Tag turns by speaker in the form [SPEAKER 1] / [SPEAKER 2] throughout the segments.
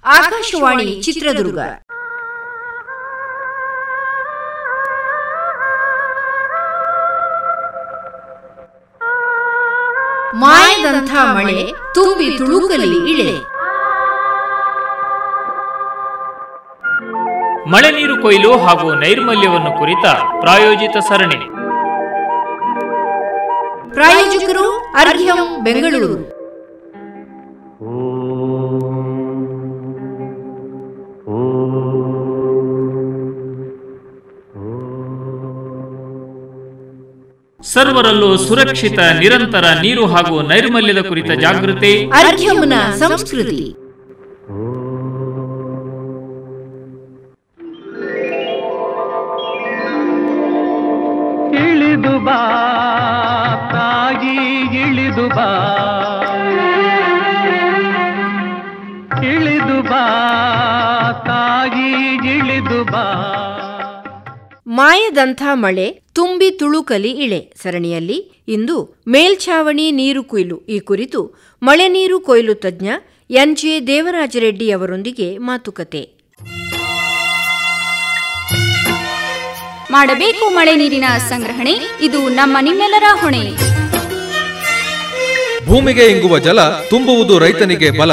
[SPEAKER 1] ಆಕಾಶವಾಣಿ ಚಿತ್ರದುರ್ಗ ಮಾಯದಂಥ ಮಳೆ ತುಂಬಿ ತುಳುಕಲಿ ಇಳೆ
[SPEAKER 2] ಮಳೆ ನೀರು ಕೊಯ್ಲು ಹಾಗೂ ನೈರ್ಮಲ್ಯವನ್ನು ಕುರಿತ ಪ್ರಾಯೋಜಿತ ಸರಣಿ
[SPEAKER 1] ಪ್ರಾಯೋಜಕರು ಅರ್ಘ್ಯಂ ಬೆಂಗಳೂರು
[SPEAKER 2] ಸರ್ವರಲ್ಲೂ ಸುರಕ್ಷಿತ ನಿರಂತರ ನೀರು ಹಾಗೂ ನೈರ್ಮಲ್ಯದ ಕುರಿತ ಜಾಗೃತಿ
[SPEAKER 1] ಅರ್ಘ್ಯಂನ ಸಂಸ್ಕೃತಿ
[SPEAKER 3] ಇಳಿದು ಬಾ ತಾಯಿ ಇಳಿದು ಬಾ ಇಳಿದು ಬಾ ತಾಯಿ ಇಳಿದು ಬಾ
[SPEAKER 1] ಮಾಯದಂಥ ಮಳೆ ತುಂಬಿ ತುಳುಕಲಿ ಇಳೆ ಸರಣಿಯಲ್ಲಿ ಇಂದು ಮೇಲ್ಛಾವಣಿ ನೀರು ಕೊಯ್ಲು ಈ ಕುರಿತು ಮಳೆ ನೀರು ಕೊಯ್ಲು ತಜ್ಞ ಎನ್ಜೆ ದೇವರಾಜರೆಡ್ಡಿ ಅವರೊಂದಿಗೆ ಮಾತುಕತೆ
[SPEAKER 4] ಮಾಡಬೇಕು ಮಳೆ ನೀರಿನ ಸಂಗ್ರಹಣೆ ಇದು ನಮ್ಮ ನಿಮ್ಮೆಲ್ಲರ ಹೊಣೆ
[SPEAKER 5] ಭೂಮಿಗೆ ಇಂಗುವ ಜಲ ತುಂಬುವುದು ರೈತನಿಗೆ ಬಲ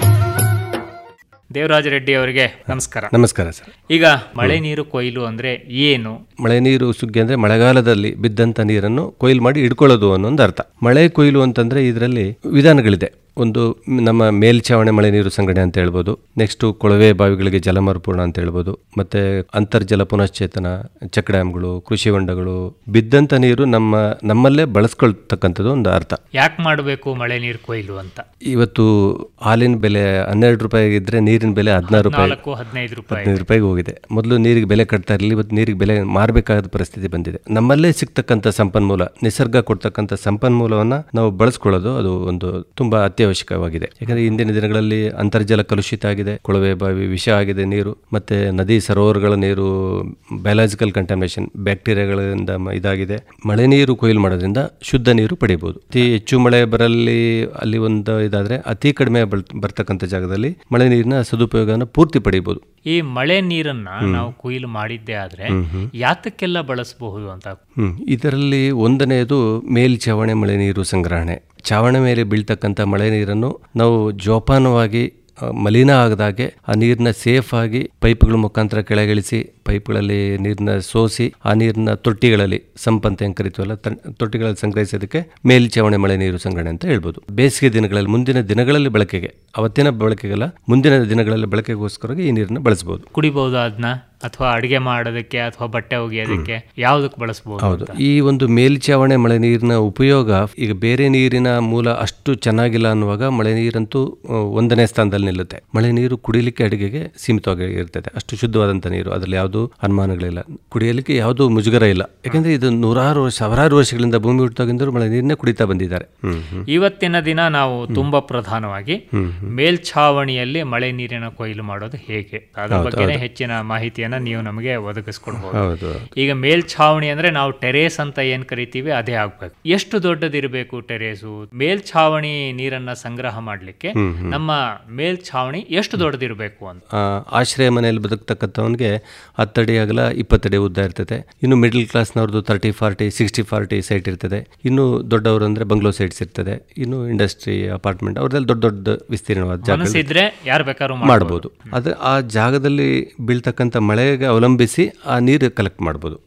[SPEAKER 2] ದೇವರಾಜ ರೆಡ್ಡಿ ಅವರಿಗೆ ನಮಸ್ಕಾರ
[SPEAKER 5] ನಮಸ್ಕಾರ ಸರ್
[SPEAKER 2] ಈಗ ಮಳೆ ನೀರು ಕೊಯ್ಲು ಅಂದ್ರೆ ಏನು
[SPEAKER 5] ಮಳೆ ನೀರು ಸುಗ್ಗಿ ಅಂದ್ರೆ ಮಳೆಗಾಲದಲ್ಲಿ ಬಿದ್ದಂತ ನೀರನ್ನು ಕೊಯ್ಲು ಮಾಡಿ ಇಡ್ಕೊಳ್ಳೋದು ಅನ್ನೋ ಒಂದು ಅರ್ಥ ಮಳೆ ಕೊಯ್ಲು ಅಂತಂದ್ರೆ ಇದರಲ್ಲಿ ವಿಧಾನಗಳಿದೆ ಒಂದು ನಮ್ಮ ಮೇಲ್ಛಾವಣಿ ಮಳೆ ನೀರು ಸಂಗ್ರಹಣೆ ಅಂತ ಹೇಳ್ಬೋದು ನೆಕ್ಸ್ಟ್ ಕೊಳವೆ ಬಾವಿಗಳಿಗೆ ಜಲ ಮರುಪೂರ್ಣ ಅಂತ ಹೇಳ್ಬೋದು ಮತ್ತೆ ಅಂತರ್ಜಲ ಪುನಶ್ಚೇತನ ಚೆಕ್ ಡ್ಯಾಮ್ಗಳು ಕೃಷಿ ಹೊಂಡಗಳು ಬಿದ್ದಂತ ನೀರು ನಮ್ಮ ನಮ್ಮಲ್ಲೇ ಬಳಸ್ಕೊಳ್ತಕ್ಕಂಥದ್ದು ಒಂದು ಅರ್ಥ
[SPEAKER 2] ಯಾಕೆ ಮಾಡಬೇಕು ಮಳೆ ನೀರು ಕೊಯ್ಲು ಅಂತ
[SPEAKER 5] ಇವತ್ತು ಹಾಲಿನ ಬೆಲೆ ಹನ್ನೆರಡು ರೂಪಾಯಿ ಇದ್ರೆ ನೀರಿನ ಬೆಲೆ ಹದಿನಾರು ರೂಪಾಯಿ
[SPEAKER 2] ನಾಲ್ಕು ಹದಿನೈದು ರೂಪಾಯಿ
[SPEAKER 5] ಹದಿನೈದು ರೂಪಾಯಿಗೆ ಹೋಗಿದೆ ಮೊದಲು ನೀರಿಗೆ ಬೆಲೆ ಕಟ್ತಾ ಇರಲಿಲ್ಲ ಇವತ್ತು ನೀರಿಗೆ ಬೆಲೆ ಮಾರಬೇಕಾದ ಪರಿಸ್ಥಿತಿ ಬಂದಿದೆ ನಮ್ಮಲ್ಲೇ ಸಿಗ್ತಕ್ಕಂಥ ಸಂಪನ್ಮೂಲ ನಿಸರ್ಗ ಕೊಡ್ತಕ್ಕಂಥ ಸಂಪನ್ಮೂಲವನ್ನ ನಾವು ಬಳಸ್ಕೊಳ್ಳೋದು ಅದು ಒಂದು ತುಂಬಾ ಅತ್ಯವಶ್ಯಕವಾಗಿದೆ ಯಾಕಂದ್ರೆ ಇಂದಿನ ದಿನಗಳಲ್ಲಿ ಅಂತರ್ಜಲ ಕಲುಷಿತ ಆಗಿದೆ ಕೊಳವೆ ಬಾವಿ ವಿಷ ಆಗಿದೆ ನೀರು ಮತ್ತೆ ನದಿ ಸರೋವರಗಳ ನೀರು ಬಯಾಲಜಿಕಲ್ ಕಂಟಾಮಿನೇಷನ್ ಬ್ಯಾಕ್ಟೀರಿಯಾಗಳಿಂದ ಮ- ಇದಾಗಿದೆ ಮಳೆ ನೀರು ಕೊಯ್ಲು ಮಾಡೋದ್ರಿಂದ ಶುದ್ಧ ನೀರು ಪಡಿಬಹುದು ಅತಿ ಹೆಚ್ಚು ಮಳೆ ಬರಲಿ ಅಲ್ಲಿ ಒಂದು ಇದಾದ್ರೆ ಅತಿ ಕಡಿಮೆ ಬಲ್- ಬರ್ತಕ್ಕಂಥ ಜಾಗದಲ್ಲಿ ಮಳೆ ನೀರಿನ ಸದುಪಯೋಗನ ಪೂರ್ತಿ ಪಡಿಬಹುದು
[SPEAKER 2] ಈ ಮಳೆ ನೀರನ್ನ ನಾವು ಕೊಯ್ಲು ಮಾಡಿದ್ದೇ ಆದ್ರೆ ಯಾತಕ್ಕೆಲ್ಲ ಬಳಸಬಹುದು ಅಂತ
[SPEAKER 5] ಹ್ಮ್ ಇದರಲ್ಲಿ ಒಂದನೆಯದು ಮೇಲ್ಛಾವಣಿ ಮಳೆ ನೀರು ಸಂಗ್ರಹಣೆ ಚಾವಣಿ ಮೇಲೆ ಬೀಳ್ತಕ್ಕಂಥ ಮಳೆ ನೀರನ್ನು ನಾವು ಜೋಪಾನವಾಗಿ ಆ, ಮಲಿನ ಆಗದಾಗೆ ಆ ನೀರನ್ನ ಸೇಫ್ ಆಗಿ ಪೈಪ್ಗಳ ಮುಖಾಂತರ ಕೆಳಗಿಳಿಸಿ ಪೈಪ್ಗಳಲ್ಲಿ ನೀರನ್ನ ಸೋಸಿ ಆ ನೀರನ್ನ ತೊಟ್ಟಿಗಳಲ್ಲಿ ಸಂಪ್ ಅಂತ ಹೆಂಗ್ ಕರಿತೀವಲ್ಲ ತನ್- ತೊಟ್ಟಿಗಳಲ್ಲಿ ಸಂಗ್ರಹಿಸೋದಕ್ಕೆ ಮೇಲ್ಛಾವಣಿ ಮಳೆ ನೀರು ಸಂಗ್ರಹಣೆ ಅಂತ ಹೇಳ್ಬೋದು ಬೇಸಿಗೆ ದಿನಗಳಲ್ಲಿ ಮುಂದಿನ ದಿನಗಳಲ್ಲಿ ಬಳಕೆಗೆ ಅವತ್ತಿನ ಬಳಕೆಗಲ್ಲ ಮುಂದಿನ ದಿನಗಳಲ್ಲಿ ಬಳಕೆಗೋಸ್ಕರ ಈ ನೀರನ್ನ ಬಳಸಬಹುದು
[SPEAKER 2] ಕುಡಿಬಹುದು ಅದನ್ನ ಅಥವಾ ಅಡಿಗೆ ಮಾಡೋದಕ್ಕೆ ಅಥವಾ ಬಟ್ಟೆ ಒಗೆಯೋದಕ್ಕೆ ಯಾವ್ದಕ್ಕೆ ಬಳಸಬಹುದು
[SPEAKER 5] ಹೌದು ಈ ಒಂದು ಮೇಲ್ಛಾವಣಿ ಮಳೆ ನೀರಿನ ಉಪಯೋಗ ಈಗ ಬೇರೆ ನೀರಿನ ಮೂಲ ಅಷ್ಟು ಚೆನ್ನಾಗಿಲ್ಲ ಅನ್ನುವಾಗ ಮಳೆ ನೀರಂತೂ ಆ, ಒಂದನೇ ಸ್ಥಾನದಲ್ಲಿ ನಿಲ್ಲುತ್ತೆ ಮಳೆ ನೀರು ಕುಡಿಲಿಕ್ಕೆ ಅಡಿಗೆಗೆ ಸೀಮಿತವಾಗಿ ಇರ್ತದೆ ಅಷ್ಟು ಶುದ್ಧವಾದಂಥ ನೀರು ಅದರಲ್ಲಿ ಯಾವುದು ಅನುಮಾನಗಳಿಲ್ಲ ಕುಡಿಯಲಿಕ್ಕೆ ಯಾವುದೂ ಮುಜುಗರ ಇಲ್ಲ ಯಾಕಂದ್ರೆ ಇದು ನೂರಾರು ವರ್ಷ ಸಾವಿರಾರು ವರ್ಷಗಳಿಂದ ಭೂಮಿ ಹುಟ್ಟಾಗಿಂದಲೂ ಮಳೆ ನೀರನ್ನೇ ಕುಡಿತಾ ಬಂದಿದ್ದಾರೆ ಹ್ಮ್ ಹ್ಮ್.
[SPEAKER 2] ಇವತ್ತಿನ ದಿನ ನಾವು ತುಂಬಾ ಪ್ರಧಾನವಾಗಿ ಮೇಲ್ಛಾವಣಿಯಲ್ಲಿ ಮಳೆ ನೀರಿನ ಕೊಯ್ಲು ಮಾಡೋದು ಹೇಗೆ ಅದ್ರ ಬಗ್ಗೆನೇ ಹೆಚ್ಚಿನ ಮಾಹಿತಿಯನ್ನ ನೀವು ನಮಗೆ ಒದಗಿಸ್ಕೊಡ್ಬೋದು
[SPEAKER 5] ಹೌದು
[SPEAKER 2] ಈಗ ಮೇಲ್ಛಾವಣಿ ಅಂದ್ರೆ ನಾವು ಟೆರೇಸ್ ಅಂತ ಏನ್ ಕರಿತೀವಿ ಅದೇ ಆಗ್ಬೇಕು ಎಷ್ಟು ದೊಡ್ಡದಿರಬೇಕು ಟೆರೇಸು ಮೇಲ್ಛಾವಣಿ ನೀರನ್ನ ಸಂಗ್ರಹ ಮಾಡ್ಲಿಕ್ಕೆ ನಮ್ಮ ಮೇಲ್ಛಾವಣಿ ಎಷ್ಟು ದೊಡ್ಡದಿರಬೇಕು ಅಂತ
[SPEAKER 5] ಆ, ಆಶ್ರಯ ಮನೆಯಲ್ಲಿ ಬದುಕ್ತಕ್ಕಂಥವನಿಗೆ ಹತ್ತಡಿ ಅಗಲ ಇಪ್ಪತ್ತಡಿ ಉದ್ದ ಇರ್ತದೆ ಇನ್ನು ಮಿಡಲ್ ಕ್ಲಾಸ್ನವ್ರದ್ದು thirty forty sixty forty site ಇರ್ತದೆ ಇನ್ನು ದೊಡ್ಡವರು ಅಂದ್ರೆ ಬಂಗ್ಲೋ ಸೈಟ್ಸ್ ಇರ್ತದೆ ಇನ್ನು ಇಂಡಸ್ಟ್ರಿ ಅಪಾರ್ಟ್ಮೆಂಟ್ ಅವ್ರದಲ್ಲಿ ದೊಡ್ಡ ದೊಡ್ಡ ವಿಸ್ತೀರ್ಣವಾದ ಜಾಗ
[SPEAKER 2] ಮನಸ್ಸಿದ್ರೆ ಯಾರು ಬೇಕಾದ್ರೂ
[SPEAKER 5] ಮಾಡ್ಬೋದು ಅದು ಆ ಜಾಗದಲ್ಲಿ ಬೀಳ್ತಕ್ಕಂಥ ಮಳೆಗೆ ಅವಲಂಬಿಸಿ ಆ ನೀರು ಕಲೆಕ್ಟ್ ಮಾಡ್ಬೋದು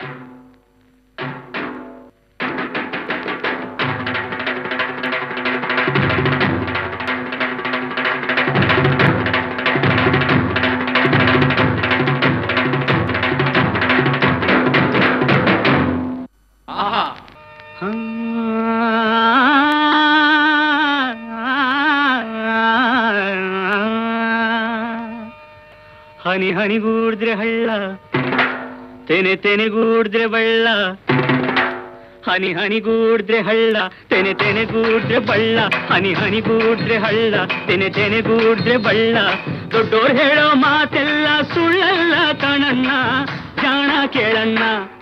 [SPEAKER 3] ಹನಿ ಹನಿಗೂಡಿದ್ರೆ ಹಳ್ಳ ತೆನೆ ತೆನೆಗೂಡಿದ್ರೆ ಬಳ್ಳ ಹನಿ ಹನಿಗೂಡಿದ್ರೆ ಹಳ್ಳ ತೆನೆ ತೆನೆಗೂಡಿದ್ರೆ ಬಳ್ಳ ಹನಿ ಹನಿಗೂಡಿದ್ರೆ ಹಳ್ಳ ತೆನೆ ತೆನೆಗೂಡಿದ್ರೆ ಬಳ್ಳ ದೊಡ್ಡೋರ್ ಹೇಳೋ ಮಾತೆಲ್ಲ ಸುಳ್ಳಲ್ಲ ಕಣಣ್ಣ ಜಾಣ ಕೇಳಣ್ಣ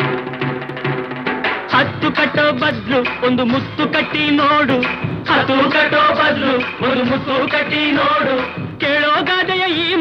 [SPEAKER 3] ಹತ್ತು ಕಟ್ಟೋ ಬದ್ಲು ಒಂದು ಮುತ್ತು ಕಟ್ಟಿ ನೋಡು ಹತ್ತು ಕಟ್ಟೋ ಬದ್ಲು ಒಂದು ಮುತ್ತು ಕಟ್ಟಿ ನೋಡು ಕೇಳೋ ಗಾದೆಯ ಈ